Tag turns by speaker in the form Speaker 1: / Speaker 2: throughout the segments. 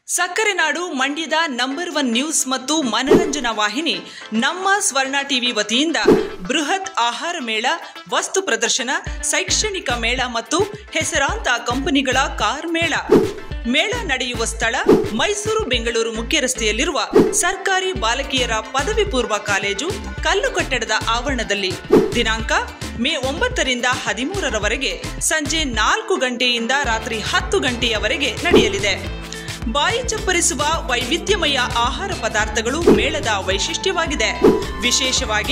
Speaker 1: ಸಕ್ಕರೆ ನಾಡು ಮಂಡ್ಯದ ನಂಬರ್ ಒನ್ ನ್ಯೂಸ್ ಮತ್ತು ಮನರಂಜನಾ ವಾಹಿನಿ ನಮ್ಮ ಸ್ವರ್ಣ ಟಿವಿ ವತಿಯಿಂದ ಬೃಹತ್ ಆಹಾರ ಮೇಳ ವಸ್ತು ಪ್ರದರ್ಶನ ಶೈಕ್ಷಣಿಕ ಮೇಳ ಮತ್ತು ಹೆಸರಾಂತ ಕಂಪನಿಗಳ ಕಾರ್ ಮೇಳ ಮೇಳ ನಡೆಯುವ ಸ್ಥಳ ಮೈಸೂರು ಬೆಂಗಳೂರು ಮುಖ್ಯ ರಸ್ತೆಯಲ್ಲಿರುವ ಸರ್ಕಾರಿ ಬಾಲಕಿಯರ ಪದವಿ ಪೂರ್ವ ಕಾಲೇಜು ಕಲ್ಲು ಕಟ್ಟಡದ ಆವರಣದಲ್ಲಿ ದಿನಾಂಕ ಮೇ ಒಂಬತ್ತರಿಂದ ಹದಿಮೂರರವರೆಗೆ ಸಂಜೆ ನಾಲ್ಕು ಗಂಟೆಯಿಂದ ರಾತ್ರಿ ಹತ್ತು ಗಂಟೆಯವರೆಗೆ ನಡೆಯಲಿದೆ ಬಾಯಿ ಚಪ್ಪರಿಸುವ ವೈವಿಧ್ಯಮಯ ಆಹಾರ ಪದಾರ್ಥಗಳು ಮೇಳದ ವೈಶಿಷ್ಟ್ಯವಾಗಿದೆ ವಿಶೇಷವಾಗಿ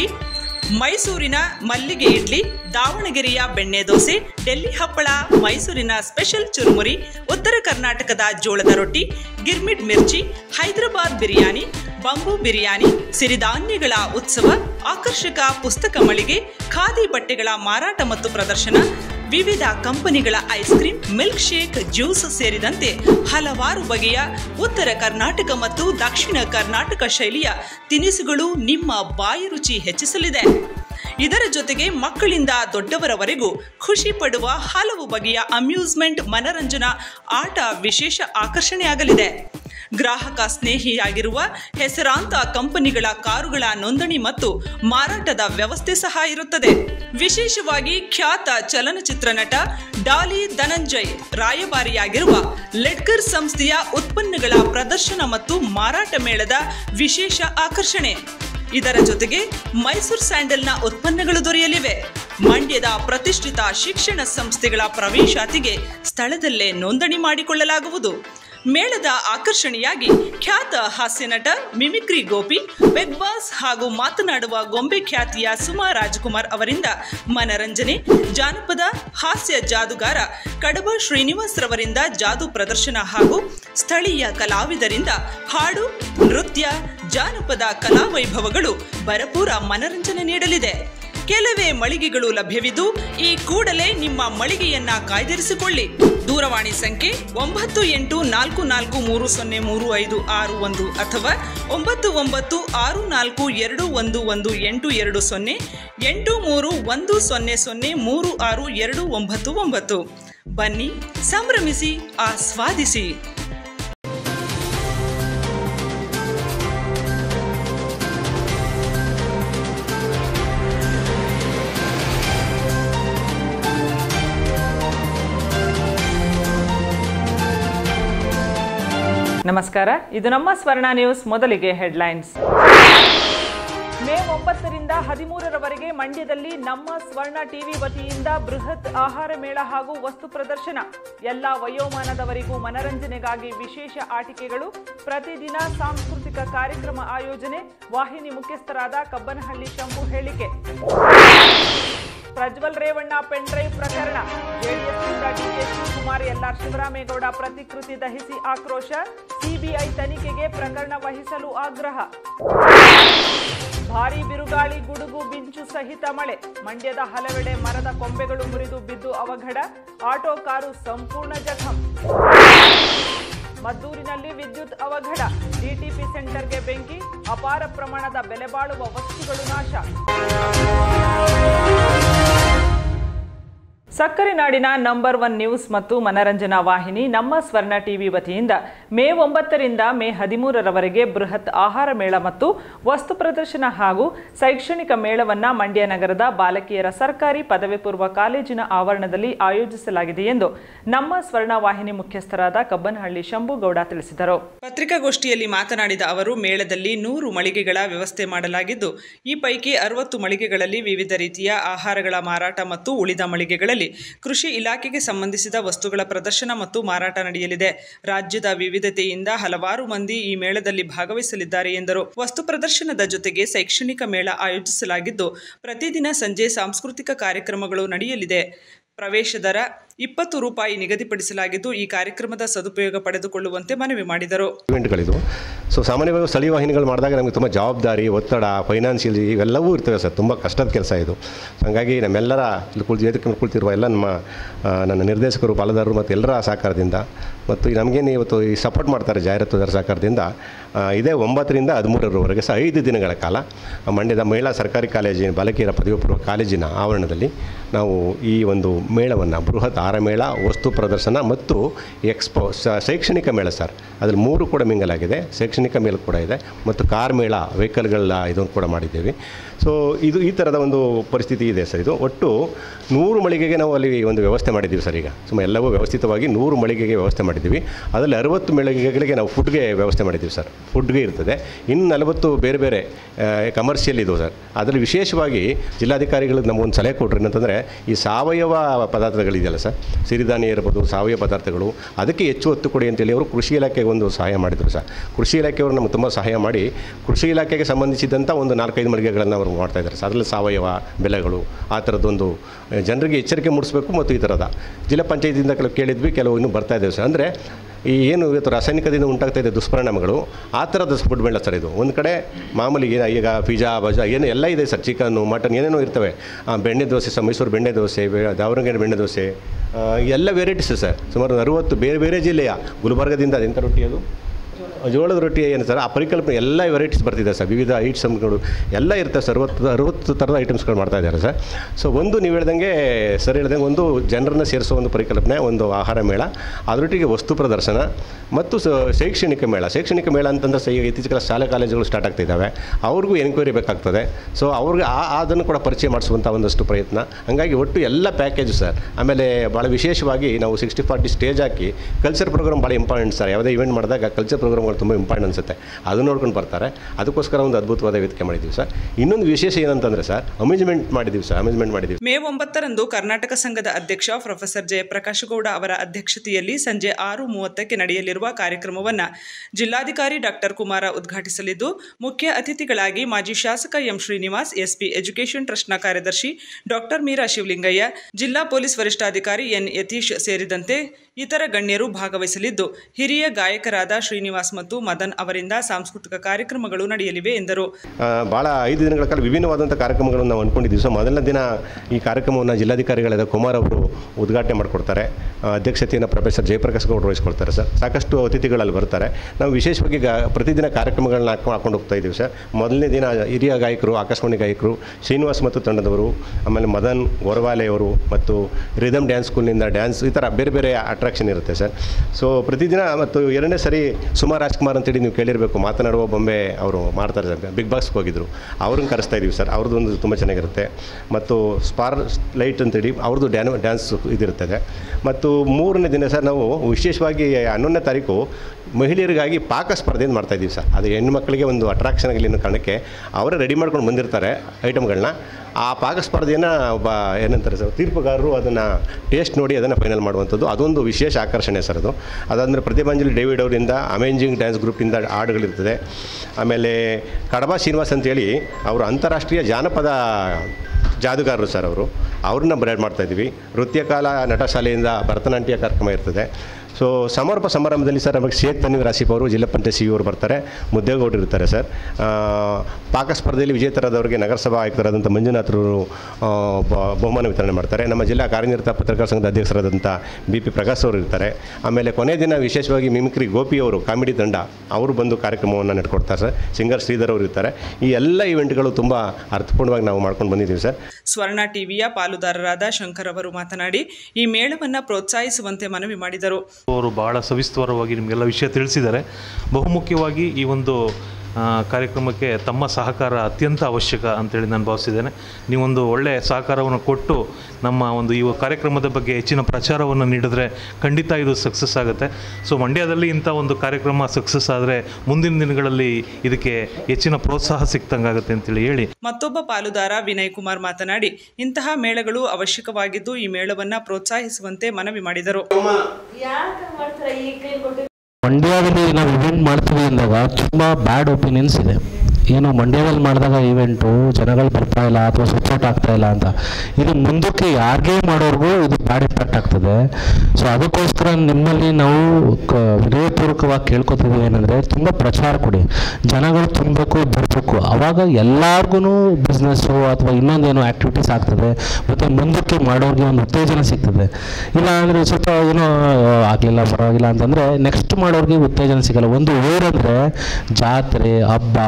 Speaker 1: ಮೈಸೂರಿನ ಮಲ್ಲಿಗೆ ಇಡ್ಲಿ ದಾವಣಗೆರೆಯ ಬೆಣ್ಣೆ ದೋಸೆ ಡೆಲ್ಲಿ ಹಪ್ಪಳ ಮೈಸೂರಿನ ಸ್ಪೆಷಲ್ ಚುರುಮುರಿ ಉತ್ತರ ಕರ್ನಾಟಕದ ಜೋಳದ ರೊಟ್ಟಿ ಗಿರ್ಮಿಟ್ ಮಿರ್ಚಿ ಹೈದರಾಬಾದ್ ಬಿರಿಯಾನಿ ಬಂಬೂ ಬಿರಿಯಾನಿ ಸಿರಿಧಾನ್ಯಗಳ ಉತ್ಸವ ಆಕರ್ಷಕ ಪುಸ್ತಕ ಮಳಿಗೆ ಖಾದಿ ಬಟ್ಟೆಗಳ ಮಾರಾಟ ಮತ್ತು ಪ್ರದರ್ಶನ ವಿವಿಧ ಕಂಪನಿಗಳ ice cream milkshake juice ಸೇರಿದಂತೆ ಹಲವಾರು ಬಗೆಯ ಉತ್ತರ ಕರ್ನಾಟಕ ಮತ್ತು ದಕ್ಷಿಣ ಕರ್ನಾಟಕ ಶೈಲಿಯ ತಿನಿಸುಗಳು ನಿಮ್ಮ ಬಾಯಿ ರುಚಿ ಹೆಚ್ಚಿಸಲಿದೆ ಇದರ ಜೊತೆಗೆ ಮಕ್ಕಳಿಂದ ದೊಡ್ಡವರವರೆಗೂ ಖುಷಿ ಪಡುವ ಹಲವು ಬಗೆಯ ಅಮ್ಯೂಸ್ಮೆಂಟ್ ಮನರಂಜನಾ ಆಟ ವಿಶೇಷ ಆಕರ್ಷಣೆಯಾಗಲಿದೆ ಗ್ರಾಹಕ ಸ್ನೇಹಿಯಾಗಿರುವ ಹೆಸರಾಂತ ಕಂಪನಿಗಳ ಕಾರುಗಳ ನೋಂದಣಿ ಮತ್ತು ಮಾರಾಟದ ವ್ಯವಸ್ಥೆ ಸಹ ಇರುತ್ತದೆ ವಿಶೇಷವಾಗಿ ಖ್ಯಾತ ಚಲನಚಿತ್ರ ನಟ ಡಾಲಿ ಧನಂಜಯ್ ರಾಯಭಾರಿಯಾಗಿರುವ ಲೆಡ್ಕರ್ ಸಂಸ್ಥೆಯ ಉತ್ಪನ್ನಗಳ ಪ್ರದರ್ಶನ ಮತ್ತು ಮಾರಾಟ ಮೇಳದ ವಿಶೇಷ ಆಕರ್ಷಣೆ ಇದರ ಜೊತೆಗೆ ಮೈಸೂರು ಸ್ಯಾಂಡಲ್ನ ಉತ್ಪನ್ನಗಳು ದೊರೆಯಲಿವೆ ಮಂಡ್ಯದ ಪ್ರತಿಷ್ಠಿತ ಶಿಕ್ಷಣ ಸಂಸ್ಥೆಗಳ ಪ್ರವೇಶಾತಿಗೆ ಸ್ಥಳದಲ್ಲೇ ನೋಂದಣಿ ಮಾಡಿಕೊಳ್ಳಲಾಗುವುದು ಮೇಳದ ಆಕರ್ಷಣೆಯಾಗಿ ಖ್ಯಾತ ಹಾಸ್ಯ ನಟ ಮಿಮಿಕ್ರಿ ಗೋಪಿ ಬಿಗ್ ಬಾಸ್ ಹಾಗೂ ಮಾತನಾಡುವ ಗೊಂಬೆ ಖ್ಯಾತಿಯ ಸುಮಾ ರಾಜ್ಕುಮಾರ್ ಅವರಿಂದ ಮನರಂಜನೆ ಜಾನಪದ ಹಾಸ್ಯ ಜಾದುಗಾರ ಕಡಬ ಶ್ರೀನಿವಾಸ್ ರವರಿಂದ ಜಾದು ಪ್ರದರ್ಶನ ಹಾಗೂ ಸ್ಥಳೀಯ ಕಲಾವಿದರಿಂದ ಹಾಡು ನೃತ್ಯ ಜಾನಪದ ಕಲಾವೈಭವಗಳು ಭರಪೂರ ಮನರಂಜನೆ ನೀಡಲಿದೆ ಕೆಲವೇ ಮಳಿಗೆಗಳು ಲಭ್ಯವಿದ್ದು ಈ ಕೂಡಲೇ ನಿಮ್ಮ ಮಳಿಗೆಯನ್ನ ಕಾಯ್ದಿರಿಸಿಕೊಳ್ಳಿ ದೂರವಾಣಿ ಸಂಖ್ಯೆ ಒಂಬತ್ತು ಎಂಟು ನಾಲ್ಕು ನಾಲ್ಕು ಮೂರು ಸೊನ್ನೆ ಮೂರು ಐದು ಆರು ಒಂದು ಅಥವಾ ಒಂಬತ್ತು ಒಂಬತ್ತು ಆರು ನಾಲ್ಕು ಎರಡು ಒಂದು ಒಂದು ಎಂಟು ಎರಡು ಸೊನ್ನೆ ಎಂಟು ಮೂರು ಒಂದು ಸೊನ್ನೆ ಸೊನ್ನೆ ಮೂರು ಆರು ಎರಡು ಒಂಬತ್ತು ಒಂಬತ್ತು ಬನ್ನಿ ಸಂಭ್ರಮಿಸಿ ಆಸ್ವಾದಿಸಿ
Speaker 2: ನಮಸ್ಕಾರ ಇದು ನಮ್ಮ ಸ್ವರ್ಣ ನ್ಯೂಸ್ ಮೊದಲಿಗೆ ಹೆಡ್ಲೈನ್ಸ್ ಮೇ ಒಂಬತ್ತರಿಂದ ಹದಿಮೂರರವರೆಗೆ ಮಂಡ್ಯದಲ್ಲಿ ನಮ್ಮ ಸ್ವರ್ಣ ಟಿವಿ ವತಿಯಿಂದ ಬೃಹತ್ ಆಹಾರ ಮೇಳ ಹಾಗೂ ವಸ್ತು ಪ್ರದರ್ಶನ ಎಲ್ಲ ವಯೋಮಾನದವರಿಗೂ ಮನರಂಜನೆಗಾಗಿ ವಿಶೇಷ ಆಟಿಕೆಗಳು ಪ್ರತಿದಿನ ಸಾಂಸ್ಕೃತಿಕ ಕಾರ್ಯಕ್ರಮ ಆಯೋಜನೆ ವಾಹಿನಿ ಮುಖ್ಯಸ್ಥರಾದ ಕಬ್ಬನಹಳ್ಳಿ ಶಂಭು ಹೇಳಿಕೆ ಪ್ರಜ್ವಲ್ ರೇವಣ್ಣ ಪೆನ್ ಡ್ರೈವ್ ಪ್ರಕರಣ ಜೆಡಿಎಸ್ನಿಂದ ಡಿಕೆ ಶಿವಕುಮಾರ್ ಎಲ್ಆರ್ ಶಿವರಾಮೇಗೌಡ ಪ್ರತಿಕೃತಿ ದಹಿಸಿ ಆಕ್ರೋಶ ಸಿಬಿಐ ತನಿಖೆಗೆ ಪ್ರಕರಣ ವಹಿಸಲು ಆಗ್ರಹ ಭಾರೀ ಬಿರುಗಾಳಿ ಗುಡುಗು ಮಿಂಚು ಸಹಿತ ಮಳೆ ಮಂಡ್ಯದ ಹಲವೆಡೆ ಮರದ ಕೊಂಬೆಗಳು ಮುರಿದು ಬಿದ್ದು ಅವಘಡ ಆಟೋ ಕಾರು ಸಂಪೂರ್ಣ ಜಖಂ ಮದ್ದೂರಿನಲ್ಲಿ ವಿದ್ಯುತ್ ಅವಘಡ ಡಿಟಿಪಿ ಸೆಂಟರ್ಗೆ ಬೆಂಕಿ ಅಪಾರ ಪ್ರಮಾಣದ ಬೆಲೆ ಬಾಳುವ ವಸ್ತುಗಳು ನಾಶ ಸಕ್ಕರೆ ನಾಡಿನ ನಂಬರ್ ಒನ್ ನ್ಯೂಸ್ ಮತ್ತು ಮನರಂಜನಾ ವಾಹಿನಿ ನಮ್ಮ ಸ್ವರ್ಣ ಟಿವಿ ವತಿಯಿಂದ ಮೇ ಒಂಬತ್ತರಿಂದ ಮೇ ಹದಿಮೂರರವರೆಗೆ ಬೃಹತ್ ಆಹಾರ ಮೇಳ ಮತ್ತು ವಸ್ತು ಪ್ರದರ್ಶನ ಹಾಗೂ ಶೈಕ್ಷಣಿಕ ಮೇಳವನ್ನು ಮಂಡ್ಯ ನಗರದ ಬಾಲಕಿಯರ ಸರ್ಕಾರಿ ಪದವಿ ಪೂರ್ವ ಕಾಲೇಜಿನ ಆವರಣದಲ್ಲಿ ಆಯೋಜಿಸಲಾಗಿದೆ ಎಂದು ನಮ್ಮ ಸ್ವರ್ಣ ವಾಹಿನಿ ಮುಖ್ಯಸ್ಥರಾದ ಕಬ್ಬನಹಳ್ಳಿ ಶಂಭುಗೌಡ ತಿಳಿಸಿದರು
Speaker 1: ಪತ್ರಿಕಾಗೋಷ್ಠಿಯಲ್ಲಿ ಮಾತನಾಡಿದ ಅವರು ಮೇಳದಲ್ಲಿ ನೂರು ಮಳಿಗೆಗಳ ವ್ಯವಸ್ಥೆ ಮಾಡಲಾಗಿದ್ದು ಈ ಪೈಕಿ ಅರವತ್ತು ಮಳಿಗೆಗಳಲ್ಲಿ ವಿವಿಧ ರೀತಿಯ ಆಹಾರಗಳ ಮಾರಾಟ ಮತ್ತು ಉಳಿದ ಮಳಿಗೆಗಳಲ್ಲಿ ಕೃಷಿ ಇಲಾಖೆಗೆ ಸಂಬಂಧಿಸಿದ ವಸ್ತುಗಳ ಪ್ರದರ್ಶನ ಮತ್ತು ಮಾರಾಟ ನಡೆಯಲಿದೆ ರಾಜ್ಯದ ವಿವಿಧತೆಯಿಂದ ಹಲವಾರು ಮಂದಿ ಈ ಮೇಳದಲ್ಲಿ ಭಾಗವಹಿಸಲಿದ್ದಾರೆ ಎಂದರು ವಸ್ತು ಪ್ರದರ್ಶನದ ಜೊತೆಗೆ ಶೈಕ್ಷಣಿಕ ಮೇಳ ಆಯೋಜಿಸಲಾಗಿದ್ದು ಪ್ರತಿದಿನ ಸಂಜೆ ಸಾಂಸ್ಕೃತಿಕ ಕಾರ್ಯಕ್ರಮಗಳು ನಡೆಯಲಿದೆ ಪ್ರವೇಶ ದರ ಇಪ್ಪತ್ತು ರೂಪಾಯಿ ನಿಗದಿಪಡಿಸಲಾಗಿದ್ದು ಈ ಕಾರ್ಯಕ್ರಮದ ಸದುಪಯೋಗ ಪಡೆದುಕೊಳ್ಳುವಂತೆ ಮನವಿ ಮಾಡಿದರು
Speaker 3: ಇವೆಂಟ್ಗಳಿದು ಸೊ ಸಾಮಾನ್ಯವಾಗಿ ಸ್ಥಳೀಯ ವಾಹಿನಿಗಳು ಮಾಡಿದಾಗ ನಮಗೆ ತುಂಬ ಜವಾಬ್ದಾರಿ ಒತ್ತಡ ಫೈನಾನ್ಷಿಯಲಿ ಇವೆಲ್ಲವೂ ಇರ್ತವೆ ಸರ್ ತುಂಬ ಕಷ್ಟದ ಕೆಲಸ ಇದು ಹಾಗಾಗಿ ನಮ್ಮೆಲ್ಲರ ಇಲ್ಲಿ ಕುಳಿತು ವೇದಿಕೆ ಮೇಲೆ ಕುಳಿತಿರುವ ಎಲ್ಲ ನಮ್ಮ ಆ, ನನ್ನ ನಿರ್ದೇಶಕರು ಪಾಲುದಾರರು ಮತ್ತು ಎಲ್ಲರ ಸಹಕಾರದಿಂದ ಮತ್ತು ನಮಗೇನು ಇವತ್ತು ಈ ಸಪೋರ್ಟ್ ಮಾಡ್ತಾರೆ ಜಾಹೀರಾತುದಾರ ಸಹಕಾರದಿಂದ ಆ, ಇದೇ ಒಂಬತ್ತರಿಂದ ಹದಿಮೂರರವರೆಗೆ ಸಹ ಐದು ದಿನಗಳ ಕಾಲ ಮಂಡ್ಯದ ಮಹಿಳಾ ಸರ್ಕಾರಿ ಕಾಲೇಜಿನ ಬಾಲಕಿಯರ ಪದವಿ ಪೂರ್ವ ಕಾಲೇಜಿನ ಆವರಣದಲ್ಲಿ ನಾವು ಈ ಒಂದು ಮೇಳವನ್ನು ಬೃಹತ್ ಆಹಾರ ಮೇಳ ವಸ್ತು ಪ್ರದರ್ಶನ ಮತ್ತು ಎಕ್ಸ್ಪೋ ಸ- ಶೈಕ್ಷಣಿಕ ಮೇಳ ಸರ್ ಅದ್ರಲ್ಲಿ ಮೂರು ಕೂಡ ಮಿಂಗಲಾಗಿದೆ ಶೈಕ್ಷಣಿಕ ಮೇಳ ಕೂಡ ಇದೆ ಮತ್ತು ಕಾರ್ ಮೇಳ ವೆಹಿಕಲ್ಗಳ ಇದನ್ನು ಕೂಡ ಮಾಡಿದ್ದೇವೆ ಸೊ ಇದು ಈ ಥರದ ಒಂದು ಪರಿಸ್ಥಿತಿ ಇದೆ ಸರ್ ಇದು ಒಟ್ಟು ನೂರು ಮಳಿಗೆಗೆ ನಾವು ಅಲ್ಲಿ ಒಂದು ವ್ಯವಸ್ಥೆ ಮಾಡಿದ್ದೀವಿ ಸರ್ ಈಗ ಸುಮ್ಮ ಎಲ್ಲವೂ ವ್ಯವಸ್ಥಿತವಾಗಿ ನೂರು ಮಳಿಗೆಗೆ ವ್ಯವಸ್ಥೆ ಮಾಡಿದ್ದೀವಿ ಅದರಲ್ಲಿ ಅರವತ್ತು ಮಳಿಗೆಗಳಿಗೆ ನಾವು ಫುಡ್ಗೆ ವ್ಯವಸ್ಥೆ ಮಾಡಿದ್ದೀವಿ ಸರ್ ಫುಡ್ಗೆ ಇರ್ತದೆ ಇನ್ನು ನಲವತ್ತು ಬೇರೆ ಬೇರೆ ಕಮರ್ಷಿಯಲ್ ಇದು ಸರ್ ಅದರಲ್ಲಿ ವಿಶೇಷವಾಗಿ ಜಿಲ್ಲಾಧಿಕಾರಿಗಳಿಗೆ ನಮಗೊಂದು ಸಲಹೆ ಕೊಟ್ರಿ ಅಂತಂದರೆ ಈ ಸಾವಯವ ಪದಾರ್ಥಗಳಿದೆಯಲ್ಲ ಸರ್ ಸಿರಿಧಾನ್ಯ ಇರ್ಬೋದು ಸಾವಯವ ಪದಾರ್ಥಗಳು ಅದಕ್ಕೆ ಹೆಚ್ಚು ಒತ್ತು ಕೊಡಿ ಅಂತೇಳಿ ಅವರು ಕೃಷಿ ಇಲಾಖೆಗೆ ಒಂದು ಸಹಾಯ ಮಾಡಿದರು ಸರ್ ಕೃಷಿ ಇಲಾಖೆಯವರು ನಮಗೆ ತುಂಬ ಸಹಾಯ ಮಾಡಿ ಕೃಷಿ ಇಲಾಖೆಗೆ ಸಂಬಂಧಿಸಿದಂಥ ಒಂದು ನಾಲ್ಕೈದು ಮಳಿಗೆಗಳನ್ನು ಅವರು ಮಾಡ್ತಾ ಇದ್ದಾರೆ ಸರ್ ಅದರಲ್ಲಿ ಸಾವಯವ ಬೆಳೆಗಳು ಆ ಥರದ್ದೊಂದು ಆ, ಜನರಿಗೆ ಎಚ್ಚರಿಕೆ ಮೂಡಿಸಬೇಕು ಮತ್ತು ಈ ಥರದ ಜಿಲ್ಲಾ ಪಂಚಾಯತಿಯಿಂದ ಕೆಲವು ಕೇಳಿದ್ವಿ ಕೆಲವು ಇನ್ನೂ ಬರ್ತಾ ಇದ್ದೇವೆ ಸರ್ ಅಂದರೆ ಈ ಏನು ಇವತ್ತು ರಾಸಾಯನಿಕದಿಂದ ಉಂಟಾಗ್ತಾ ಇದೆ ದುಷ್ಪರಿಣಾಮಗಳು ಆ ಥರದ ಫುಡ್ ಬೇಡ ಸರ್ ಇದು ಒಂದು ಕಡೆ ಮಾಮೂಲಿ ಏನು ಈಗ ಪಿಜ್ಜಾ ಬಜಾ ಏನು ಎಲ್ಲ ಇದೆ ಸರ್ ಚಿಕನ್ನು ಮಟನ್ ಏನೇನೋ ಇರ್ತವೆ ಆ, ಬೆಣ್ಣೆ ದೋಸೆ ಸಹ ಮೈಸೂರು ಬೆಣ್ಣೆ ದೋಸೆ ಬೆ- ದಾವಣಗೆರೆ ಬೆಣ್ಣೆ ದೋಸೆ ಆ, ಎಲ್ಲ ವೆರೈಟೀಸ್ ಸರ್ ಸುಮಾರು ಅರುವತ್ತು ಬೇರೆ ಬೇರೆ ಜಿಲ್ಲೆಯ ಗುಲ್ಬರ್ಗದಿಂದ ಅದೆಂಥ ರೊಟ್ಟಿ ಅದು ಜೋಳದ ರೊಟ್ಟಿ ಏನು ಸರ್ ಆ ಪರಿಕಲ್ಪನೆ ಎಲ್ಲ ವೆರೈಟೀಸ್ ಬರ್ತಿದೆ ಸರ್ ವಿವಿಧ ಐಟಮ್ಸ್ಗಳು ಎಲ್ಲ ಇರ್ತವೆ ಸರ್ ಅರವತ್ತು ಅರವತ್ತು ಥರದ ಐಟಮ್ಸ್ಗಳು ಮಾಡ್ತಾ ಇದ್ದಾರೆ ಸರ್ ಸೊ ಒಂದು ನೀವು ಹೇಳ್ದಂಗೆ ಸರ್ ಹೇಳ್ದಂಗೆ ಒಂದು ಜನರನ್ನ ಸೇರಿಸೋ ಒಂದು ಪರಿಕಲ್ಪನೆ ಒಂದು ಆಹಾರ ಮೇಳ ಅದರೊಟ್ಟಿಗೆ ವಸ್ತು ಪ್ರದರ್ಶನ ಮತ್ತು ಸ- ಶೈಕ್ಷಣಿಕ ಮೇಳ ಶೈಕ್ಷಣಿಕ ಮೇಳ ಅಂತಂದ್ರೆ ಸ ಈಗ ಇತ್ತೀಚೆಗೆ ಶಾಲಾ ಕಾಲೇಜುಗಳು ಸ್ಟಾರ್ಟ್ ಆಗ್ತಿದ್ದಾವೆ ಅವ್ರಿಗೂ ಎನ್ಕ್ವೈರಿ ಬೇಕಾಗ್ತದೆ ಸೊ ಅವ್ರಿಗೆ ಆ ಅದನ್ನು ಕೂಡ ಪರಿಚಯ ಮಾಡಿಸುವಂಥ ಒಂದಷ್ಟು ಪ್ರಯತ್ನ ಹಾಗಾಗಿ ಒಟ್ಟು ಎಲ್ಲ ಪ್ಯಾಕೇಜು ಸರ್ ಆಮೇಲೆ ಭಾಳ ವಿಶೇಷವಾಗಿ ನಾವು ಸಿಕ್ಸ್ಟಿ ಫಾರ್ಟಿ ಸ್ಟೇಜ್ ಹಾಕಿ ಕಲ್ಚರ್ ಪ್ರೋಗ್ರಾಮ್ ಭಾಳ ಇಂಪಾರ್ಟೆಂಟ್ ಸರ್ ಯಾವುದೇ ಇವೆಂಟ್ ಮಾಡಿದಾಗ ಕಲ್ಚರ್ ಪ್ರೋಗ್ರಾಮ್ಗಳು ತುಂಬ ಇಂಪಾರ್ಟೆಂಟ್ ಅನಿಸುತ್ತೆ ಅದು ನೋಡ್ಕೊಂಡು ಬರ್ತಾರೆ ಅದಕ್ಕೋಸ್ಕರ ಒಂದು ಅದ್ಭುತವಾದ ವೇದಿಕೆ ಮಾಡಿದ್ದೀವಿ ಸರ್ ಇನ್ನೊಂದು ವಿಶೇಷ ಏನಂತಂದರೆ ಸರ್ ಅಮ್ಯೂಸ್ಮೆಂಟ್ ಮಾಡಿದ್ದೀವಿ ಸರ್ ಅಮ್ಯೂಸ್ಮೆಂಟ್ ಮಾಡಿದ್ದೀವಿ
Speaker 1: ಮೇ ಒಂಬತ್ತರಂದು ಕರ್ನಾಟಕ ಸಂಘದ ಅಧ್ಯಕ್ಷ ಪ್ರೊಫೆಸರ್ ಜಯಪ್ರಕಾಶ್ ಗೌಡ ಅವರ ಅಧ್ಯಕ್ಷತೆಯಲ್ಲಿ ಸಂಜೆ ಆರು ಮೂವತ್ತಕ್ಕೆ ನಡೆಯಲಿರುವ ಕಾರ್ಯಕ್ರಮವನ್ನು ಜಿಲ್ಲಾಧಿಕಾರಿ ಡಾಕ್ಟರ್ ಕುಮಾರ ಉದ್ಘಾಟಿಸಲಿದ್ದು ಮುಖ್ಯ ಅತಿಥಿಗಳಾಗಿ ಮಾಜಿ ಶಾಸಕ ಎಂ ಶ್ರೀನಿವಾಸ್ ಎಸ್ಪಿ ಎಜುಕೇಷನ್ ಟ್ರಸ್ಟ್ನ ಕಾರ್ಯದರ್ಶಿ ಡಾಕ್ಟರ್ ಮೀರಾ ಶಿವಲಿಂಗಯ್ಯ ಜಿಲ್ಲಾ ಪೊಲೀಸ್ ವರಿಷ್ಠಾಧಿಕಾರಿ ಎನ್ ಯತೀಶ್ ಸೇರಿದಂತೆ ಇತರ ಗಣ್ಯರು ಭಾಗವಹಿಸಲಿದ್ದು ಹಿರಿಯ ಗಾಯಕರಾದ ಶ್ರೀನಿವಾಸ್ ಮತ್ತು ಮದನ್ ಅವರಿಂದ ಸಾಂಸ್ಕೃತಿಕ ಕಾರ್ಯಕ್ರಮಗಳು ನಡೆಯಲಿವೆ ಎಂದರು
Speaker 3: ಆ, ಭಾಳ ಐದು ದಿನಗಳ ಕಾಲ ವಿಭಿನ್ನವಾದಂಥ ಕಾರ್ಯಕ್ರಮಗಳನ್ನು ನಾವು ಅಂದ್ಕೊಂಡಿದ್ದೀವಿ ಸೊ ಮೊದಲನೇ ದಿನ ಈ ಕಾರ್ಯಕ್ರಮವನ್ನು ಜಿಲ್ಲಾಧಿಕಾರಿಗಳಾದ ಕುಮಾರ್ ಅವರು ಉದ್ಘಾಟನೆ ಮಾಡಿಕೊಡ್ತಾರೆ ಆ, ಅಧ್ಯಕ್ಷತೆಯನ್ನು ಪ್ರೊಫೆಸರ್ ಜಯಪ್ರಕಾಶ್ ಗೌಡರು ವಹಿಸ್ಕೊಳ್ತಾರೆ ಸರ್ ಸಾಕಷ್ಟು ಅತಿಥಿಗಳಲ್ಲಿ ಬರ್ತಾರೆ ನಾವು ವಿಶೇಷವಾಗಿ ಈಗ ಪ್ರತಿದಿನ ಕಾರ್ಯಕ್ರಮಗಳನ್ನ ಹಾಕೊಂಡು ಹಾಕೊಂಡು ಹೋಗ್ತಾ ಇದ್ದೀವಿ ಸರ್ ಮೊದಲನೇ ದಿನ ಹಿರಿಯ ಗಾಯಕರು ಆಕಾಶವಾಣಿ ಗಾಯಕರು ಶ್ರೀನಿವಾಸ್ ಮತ್ತು ತಂಡದವರು ಆಮೇಲೆ ಮದನ್ ಗೊರವಾಲೆ ಅವರು ಮತ್ತು ರಿದಮ್ ಡ್ಯಾನ್ಸ್ ಸ್ಕೂಲ್ನಿಂದ ಡ್ಯಾನ್ಸ್ ಈ ಥರ ಬೇರೆ ಬೇರೆ ಅಟ್ರಾಕ್ಷನ್ ಇರುತ್ತೆ ಸರ್ ಸೊ ಪ್ರತಿದಿನ ಮತ್ತು ಎರಡನೇ ಸರಿ ಸುಮಾ ರಾಜ್ಕುಮಾರ್ ಅಂತೇಳಿ ನೀವು ಕೇಳಿರಬೇಕು ಮಾತನಾಡುವ ಬೊಂಬೆ ಅವರು ಮಾಡ್ತಾರೆ ಸರ್ ಬಿಗ್ ಬಾಸ್ಗೆ ಹೋಗಿದ್ರು ಅವ್ರನ್ನ ಕರೆಸ್ತಾ ಇದ್ದೀವಿ ಸರ್ ಅವ್ರದ್ದು ಒಂದು ತುಂಬ ಚೆನ್ನಾಗಿರುತ್ತೆ ಮತ್ತು ಸ್ಪಾರ್ ಲೈಟ್ ಅಂತೇಳಿ ಅವ್ರದ್ದು ಡ್ಯಾನ್ ಡ್ಯಾನ್ಸ್ ಇದಿರ್ತದೆ ಮತ್ತು ಮೂರನೇ ದಿನ ಸರ್ ನಾವು ವಿಶೇಷವಾಗಿ ಹನ್ನೊಂದನೇ ತಾರೀಕು ಮಹಿಳೆಯರಿಗಾಗಿ ಪಾಕ ಸ್ಪರ್ಧೆಯನ್ನು ಮಾಡ್ತಾ ಇದ್ದೀವಿ ಸರ್ ಅದು ಹೆಣ್ಮಕ್ಳಿಗೆ ಒಂದು ಅಟ್ರಾಕ್ಷನ್ ಆಗಲಿ ಅನ್ನೋ ಕಾರಣಕ್ಕೆ ಅವರೇ ರೆಡಿ ಮಾಡ್ಕೊಂಡು ಬಂದಿರ್ತಾರೆ ಐಟಮ್ಗಳನ್ನ ಆ ಪಾಕ ಸ್ಪರ್ಧೆಯನ್ನು ಒಬ್ಬ ಏನಂತಾರೆ ಸರ್ ತೀರ್ಪುಗಾರರು ಅದನ್ನು ಟೇಸ್ಟ್ ನೋಡಿ ಅದನ್ನು ಫೈನಲ್ ಮಾಡುವಂಥದ್ದು ಅದೊಂದು ವಿಶೇಷ ಆಕರ್ಷಣೆ ಸರ್ ಅದು ಅದಾದಮೇಲೆ ಪ್ರತಿಭಾಂಜಲಿ ಡೇವಿಡ್ ಅವರಿಂದ ಅಮೇಂಜಿಂಗ್ ಡ್ಯಾನ್ಸ್ ಗ್ರೂಪಿಂದ ಹಾಡುಗಳಿರ್ತದೆ ಆಮೇಲೆ ಕಡಬ ಶ್ರೀನಿವಾಸ್ ಅಂತೇಳಿ ಅವರು ಅಂತಾರಾಷ್ಟ್ರೀಯ ಜಾನಪದ ಜಾದುಗಾರರು ಸರ್ ಅವರು ಅವ್ರನ್ನ ಬ್ರ್ಯಾಡ್ ಮಾಡ್ತಾಯಿದ್ವಿ ನೃತ್ಯಕಾಲ ನಟ ಶಾಲೆಯಿಂದ ಭರತನಾಟ್ಯ ಕಾರ್ಯಕ್ರಮ ಇರ್ತದೆ ಸೊ ಸಮಾರೋಪ ಸಮಾರಂಭದಲ್ಲಿ ಸರ್ ನಮಗೆ ಶೇಖ್ ತನ್ವೀರ್ ಆಸಿಫ್ ಅವರು ಜಿಲ್ಲಾ ಪಂಚಾಯತ್ ಸಿ ಅವರು ಬರ್ತಾರೆ ಮುದ್ದೇಗೌಡರು ಇರ್ತಾರೆ ಸರ್ ಆ, ಪಾಕ ಸ್ಪರ್ಧೆಯಲ್ಲಿ ವಿಜೇತರಾದವರಿಗೆ ನಗರಸಭಾ ಆಯುಕ್ತರಾದಂಥ ಮಂಜುನಾಥರು ಆ, ಬ- ಬಹುಮಾನ ವಿತರಣೆ ಮಾಡ್ತಾರೆ ನಮ್ಮ ಜಿಲ್ಲಾ ಕಾರ್ಯನಿರತ ಪತ್ರಕರ್ತರ ಸಂಘದ ಅಧ್ಯಕ್ಷರಾದಂಥ ಬಿ ಪಿ ಪ್ರಕಾಶ್ ಅವರು ಇರ್ತಾರೆ ಆಮೇಲೆ ಕೊನೆ ದಿನ ವಿಶೇಷವಾಗಿ ಮಿಮಿಕ್ರಿ ಗೋಪಿ ಅವರು ಕಾಮಿಡಿ ತಂಡ ಅವರು ಬಂದು ಕಾರ್ಯಕ್ರಮವನ್ನು ನಡೆಕೊಡ್ತಾರೆ ಸರ್ ಸಿಂಗರ್ ಶ್ರೀಧರ್ ಅವರು ಇರ್ತಾರೆ ಈ ಎಲ್ಲ ಇವೆಂಟ್ಗಳು ತುಂಬ ಅರ್ಥಪೂರ್ಣವಾಗಿ ನಾವು ಮಾಡ್ಕೊಂಡು ಬಂದಿದ್ದೀವಿ ಸರ್
Speaker 1: ಸ್ವರ್ಣ ಟಿವಿಯ ಪಾಲುದಾರರಾದ ಶಂಕರ್ ಅವರು ಮಾತನಾಡಿ ಈ ಮೇಳವನ್ನು ಪ್ರೋತ್ಸಾಹಿಸುವಂತೆ ಮನವಿ ಮಾಡಿದರು
Speaker 4: ಅವರು ಬಹಳ ಸವಿಸ್ತರವಾಗಿ ನಿಮಗೆಲ್ಲ ವಿಷಯ ತಿಳಿಸಿದ್ದಾರೆ ಬಹುಮುಖ್ಯವಾಗಿ ಈ ಒಂದು ಆ, ಕಾರ್ಯಕ್ರಮಕ್ಕೆ ತಮ್ಮ ಸಹಕಾರ ಅತ್ಯಂತ ಅವಶ್ಯಕ ಅಂತೇಳಿ ನಾನು ಭಾವಿಸಿದ್ದೇನೆ ನೀವೊಂದು ಒಳ್ಳೆಯ ಸಹಕಾರವನ್ನು ಕೊಟ್ಟು ನಮ್ಮ ಒಂದು ಈ ಕಾರ್ಯಕ್ರಮದ ಬಗ್ಗೆ ಹೆಚ್ಚಿನ ಪ್ರಚಾರವನ್ನು ನೀಡಿದ್ರೆ ಖಂಡಿತ ಇದು ಸಕ್ಸಸ್ ಆಗುತ್ತೆ ಸೊ ಮಂಡ್ಯದಲ್ಲಿ ಇಂಥ ಒಂದು ಕಾರ್ಯಕ್ರಮ ಸಕ್ಸಸ್ ಆದರೆ ಮುಂದಿನ ದಿನಗಳಲ್ಲಿ ಇದಕ್ಕೆ ಹೆಚ್ಚಿನ ಪ್ರೋತ್ಸಾಹ ಸಿಕ್ತಂಗಾಗುತ್ತೆ ಅಂತೇಳಿ ಹೇಳಿ
Speaker 1: ಮತ್ತೊಬ್ಬ ಪಾಲುದಾರ ವಿನಯ್ ಕುಮಾರ್ ಮಾತನಾಡಿ ಇಂತಹ ಮೇಳಗಳು ಅವಶ್ಯಕವಾಗಿದ್ದು ಈ ಮೇಳವನ್ನು ಪ್ರೋತ್ಸಾಹಿಸುವಂತೆ ಮನವಿ ಮಾಡಿದರು
Speaker 5: ಮಂಡ್ಯದಲ್ಲಿ ನಾವು ಇವೆಂಟ್ ಮಾಡ್ತೀವಿ ಅಂದಾಗ ತುಂಬ ಬ್ಯಾಡ್ ಒಪಿನಿಯನ್ಸ್ ಇದೆ ಏನು ಮಂಡ್ಯದಲ್ಲಿ ಮಾಡಿದಾಗ ಇವೆಂಟು ಜನಗಳು ಬರ್ತಾ ಇಲ್ಲ ಅಥವಾ ಸಪೋರ್ಟ್ ಆಗ್ತಾ ಇಲ್ಲ ಅಂತ ಇದು ಮುಂದಕ್ಕೆ ಯಾರಿಗೇ ಮಾಡೋರ್ಗೂ ಇದು ಬ್ಯಾಡ್ ಇಂಪ್ಯಾಕ್ಟ್ ಆಗ್ತದೆ ಸೊ ಅದಕ್ಕೋಸ್ಕರ ನಿಮ್ಮಲ್ಲಿ ನಾವು ಕ ವಿನಯಪೂರ್ವಕವಾಗಿ ಕೇಳ್ಕೊತಿದ್ದೀವಿ ಏನಂದರೆ ತುಂಬ ಪ್ರಚಾರ ಕೊಡಿ ಜನಗಳು ತುಂಬಬೇಕು ಬರಬೇಕು ಅವಾಗ ಎಲ್ಲಾರ್ಗು ಬಿಸ್ನೆಸ್ಸು ಅಥವಾ ಇನ್ನೊಂದೇನೋ ಆ್ಯಕ್ಟಿವಿಟೀಸ್ ಆಗ್ತದೆ ಮತ್ತು ಮುಂದಕ್ಕೆ ಮಾಡೋರಿಗೆ ಒಂದು ಉತ್ತೇಜನ ಸಿಗ್ತದೆ ಇಲ್ಲ ಅಂದರೆ ಸ್ವಲ್ಪ ಏನೋ ಆಗಲಿಲ್ಲ ಪರವಾಗಿಲ್ಲ ಅಂತಂದರೆ ನೆಕ್ಸ್ಟ್ ಮಾಡೋರಿಗೆ ಉತ್ತೇಜನ ಸಿಗಲ್ಲ ಒಂದು ಊರಂದರೆ ಜಾತ್ರೆ ಹಬ್ಬ ಈ ಥರ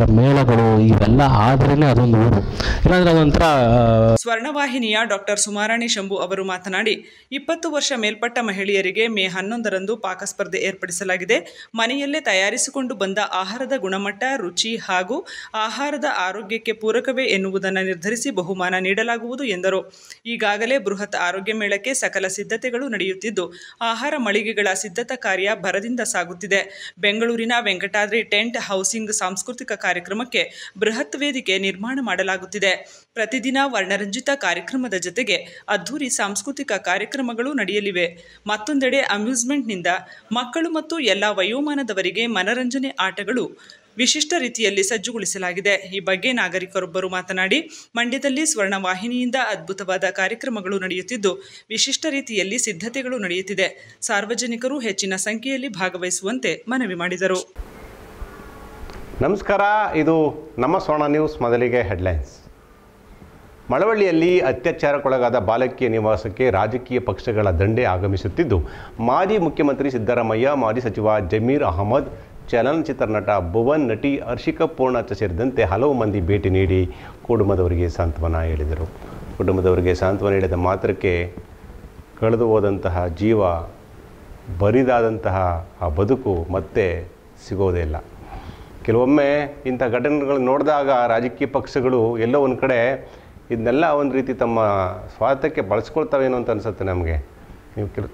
Speaker 5: ಮೇಳಗಳು ಇವೆಲ್ಲ ಆದ್ರೇ ಅದೊಂದು ಊರು ಇಲ್ಲಾಂದ್ರೆ ಅದೊಂಥರ ಆ,
Speaker 1: ಸ್ವರ್ಣವಾಹಿನಿಯ ಡಾಕ್ಟರ್ ಸುಮಾರಾಣಿ ಶಂಭು ಅವರು ಮಾತನಾಡಿ ಇಪ್ಪತ್ತು ವರ್ಷ ಮೇಲ್ಪಟ್ಟ ಮಹಿಳೆಯರಿಗೆ ಮೇ ಹನ್ನೊಂದರಂದು ಪಾಕಸ್ಪರ್ಧೆ ಏರ್ಪಡಿಸಲಾಗಿದೆ ಮನೆಯಲ್ಲೇ ತಯಾರಿಸಿಕೊಂಡು ಬಂದ ಆಹಾರದ ಗುಣಮಟ್ಟ ರುಚಿ ಹಾಗೂ ಆಹಾರದ ಆರೋಗ್ಯಕ್ಕೆ ಪೂರಕವೇ ಎನ್ನುವುದನ್ನು ನಿರ್ಧರಿಸಿ ಬಹುಮಾನ ನೀಡಲಾಗುವುದು ಎಂದರು ಈಗಾಗಲೇ ಬೃಹತ್ ಆರೋಗ್ಯ ಮೇಳಕ್ಕೆ ಸಕಲ ಸಿದ್ಧತೆಗಳು ನಡೆಯುತ್ತಿದ್ದು ಆಹಾರ ಮಳಿಗೆಗಳ ಸಿದ್ಧತಾ ಕಾರ್ಯ ಭರದಿಂದ ಸಾಗುತ್ತಿದೆ ಬೆಂಗಳೂರಿನ ವೆಂಕಟಾದ್ರಿ ಟೆಂಟ್ ಹೌಸಿಂಗ್ ಸಾಂಸ್ಕೃತಿಕ ಕಾರ್ಯಕ್ರಮಕ್ಕೆ ಬೃಹತ್ ವೇದಿಕೆ ನಿರ್ಮಾಣ ಮಾಡಲಾಗುತ್ತಿದೆ ಪ್ರತಿದಿನ ವರ್ಣರಂಜಿತ ಕಾರ್ಯಕ್ರಮದ ಜೊತೆಗೆ ಅದ್ಧೂರಿ ಸಾಂಸ್ಕೃತಿಕ ಕಾರ್ಯಕ್ರಮಗಳು ನಡೆಯಲಿವೆ ಮತ್ತೊಂದೆಡೆ ಅಮ್ಯೂಸ್ಮೆಂಟ್ನಿಂದ ಮಕ್ಕಳು ಮತ್ತು ಎಲ್ಲ ವಯೋಮಾನದವರಿಗೆ ಮನರಂಜನೆ ಆಟಗಳು ವಿಶಿಷ್ಟ ರೀತಿಯಲ್ಲಿ ಸಜ್ಜುಗೊಳಿಸಲಾಗಿದೆ ಈ ಬಗ್ಗೆ ನಾಗರಿಕರೊಬ್ಬರು ಮಾತನಾಡಿ ಮಂಡ್ಯದಲ್ಲಿ ಸ್ವರ್ಣ ವಾಹಿನಿಯಿಂದ ಅದ್ಭುತವಾದ ಕಾರ್ಯಕ್ರಮಗಳು ನಡೆಯುತ್ತಿದ್ದು ವಿಶಿಷ್ಟ ರೀತಿಯಲ್ಲಿ ಸಿದ್ಧತೆಗಳು ನಡೆಯುತ್ತಿದೆ ಸಾರ್ವಜನಿಕರು ಹೆಚ್ಚಿನ ಸಂಖ್ಯೆಯಲ್ಲಿ ಭಾಗವಹಿಸುವಂತೆ ಮನವಿ ಮಾಡಿದರು
Speaker 3: ನಮಸ್ಕಾರ ಇದು ನಮ್ಮ ಸ್ವರ್ಣ ನ್ಯೂಸ್ ಮೊದಲಿಗೆ ಹೆಡ್ಲೈನ್ಸ್ ಮಳವಳ್ಳಿಯಲ್ಲಿ ಅತ್ಯಾಚಾರಕ್ಕೊಳಗಾದ ಬಾಲಕಿಯ ನಿವಾಸಕ್ಕೆ ರಾಜಕೀಯ ಪಕ್ಷಗಳ ದಂಡೆ ಆಗಮಿಸುತ್ತಿದ್ದು ಮಾಜಿ ಮುಖ್ಯಮಂತ್ರಿ ಸಿದ್ದರಾಮಯ್ಯ ಮಾಜಿ ಸಚಿವ ಜಮೀರ್ ಅಹಮದ್ ಚಲನಚಿತ್ರ ನಟ ಭುವನ್ ನಟಿ ಹರ್ಷಿಕಾ ಪೂರ್ಣಾಚ ಸೇರಿದಂತೆ ಹಲವು ಮಂದಿ ಭೇಟಿ ನೀಡಿ ಕುಟುಂಬದವರಿಗೆ ಸಾಂತ್ವನ ಹೇಳಿದರು ಕುಟುಂಬದವರಿಗೆ ಸಾಂತ್ವನ ಹೇಳಿದ ಮಾತ್ರಕ್ಕೆ ಕಳೆದು ಹೋದಂತಹ ಜೀವ ಬರಿದಾದಂತಹ ಆ ಬದುಕು ಮತ್ತೆ ಸಿಗೋದೇ ಇಲ್ಲ ಕೆಲವೊಮ್ಮೆ ಇಂಥ ಘಟನೆಗಳು ನೋಡಿದಾಗ ರಾಜಕೀಯ ಪಕ್ಷಗಳು ಎಲ್ಲೋ ಒಂದು ಕಡೆ ಇದನ್ನೆಲ್ಲ ಒಂದು ರೀತಿ ತಮ್ಮ ಸ್ವಾರ್ಥಕ್ಕೆ ಬಳಸ್ಕೊಳ್ತಾವೇನೋ ಅಂತ ಅನಿಸುತ್ತೆ ನಮಗೆ ನೀವು ಕೆಲ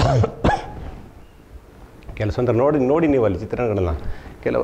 Speaker 3: ಕೆಲಸ ಅಂತ ನೋಡಿ ನೋಡಿ ನೀವು ಅಲ್ಲಿ ಚಿತ್ರಣಗಳನ್ನ ಕೆಲವು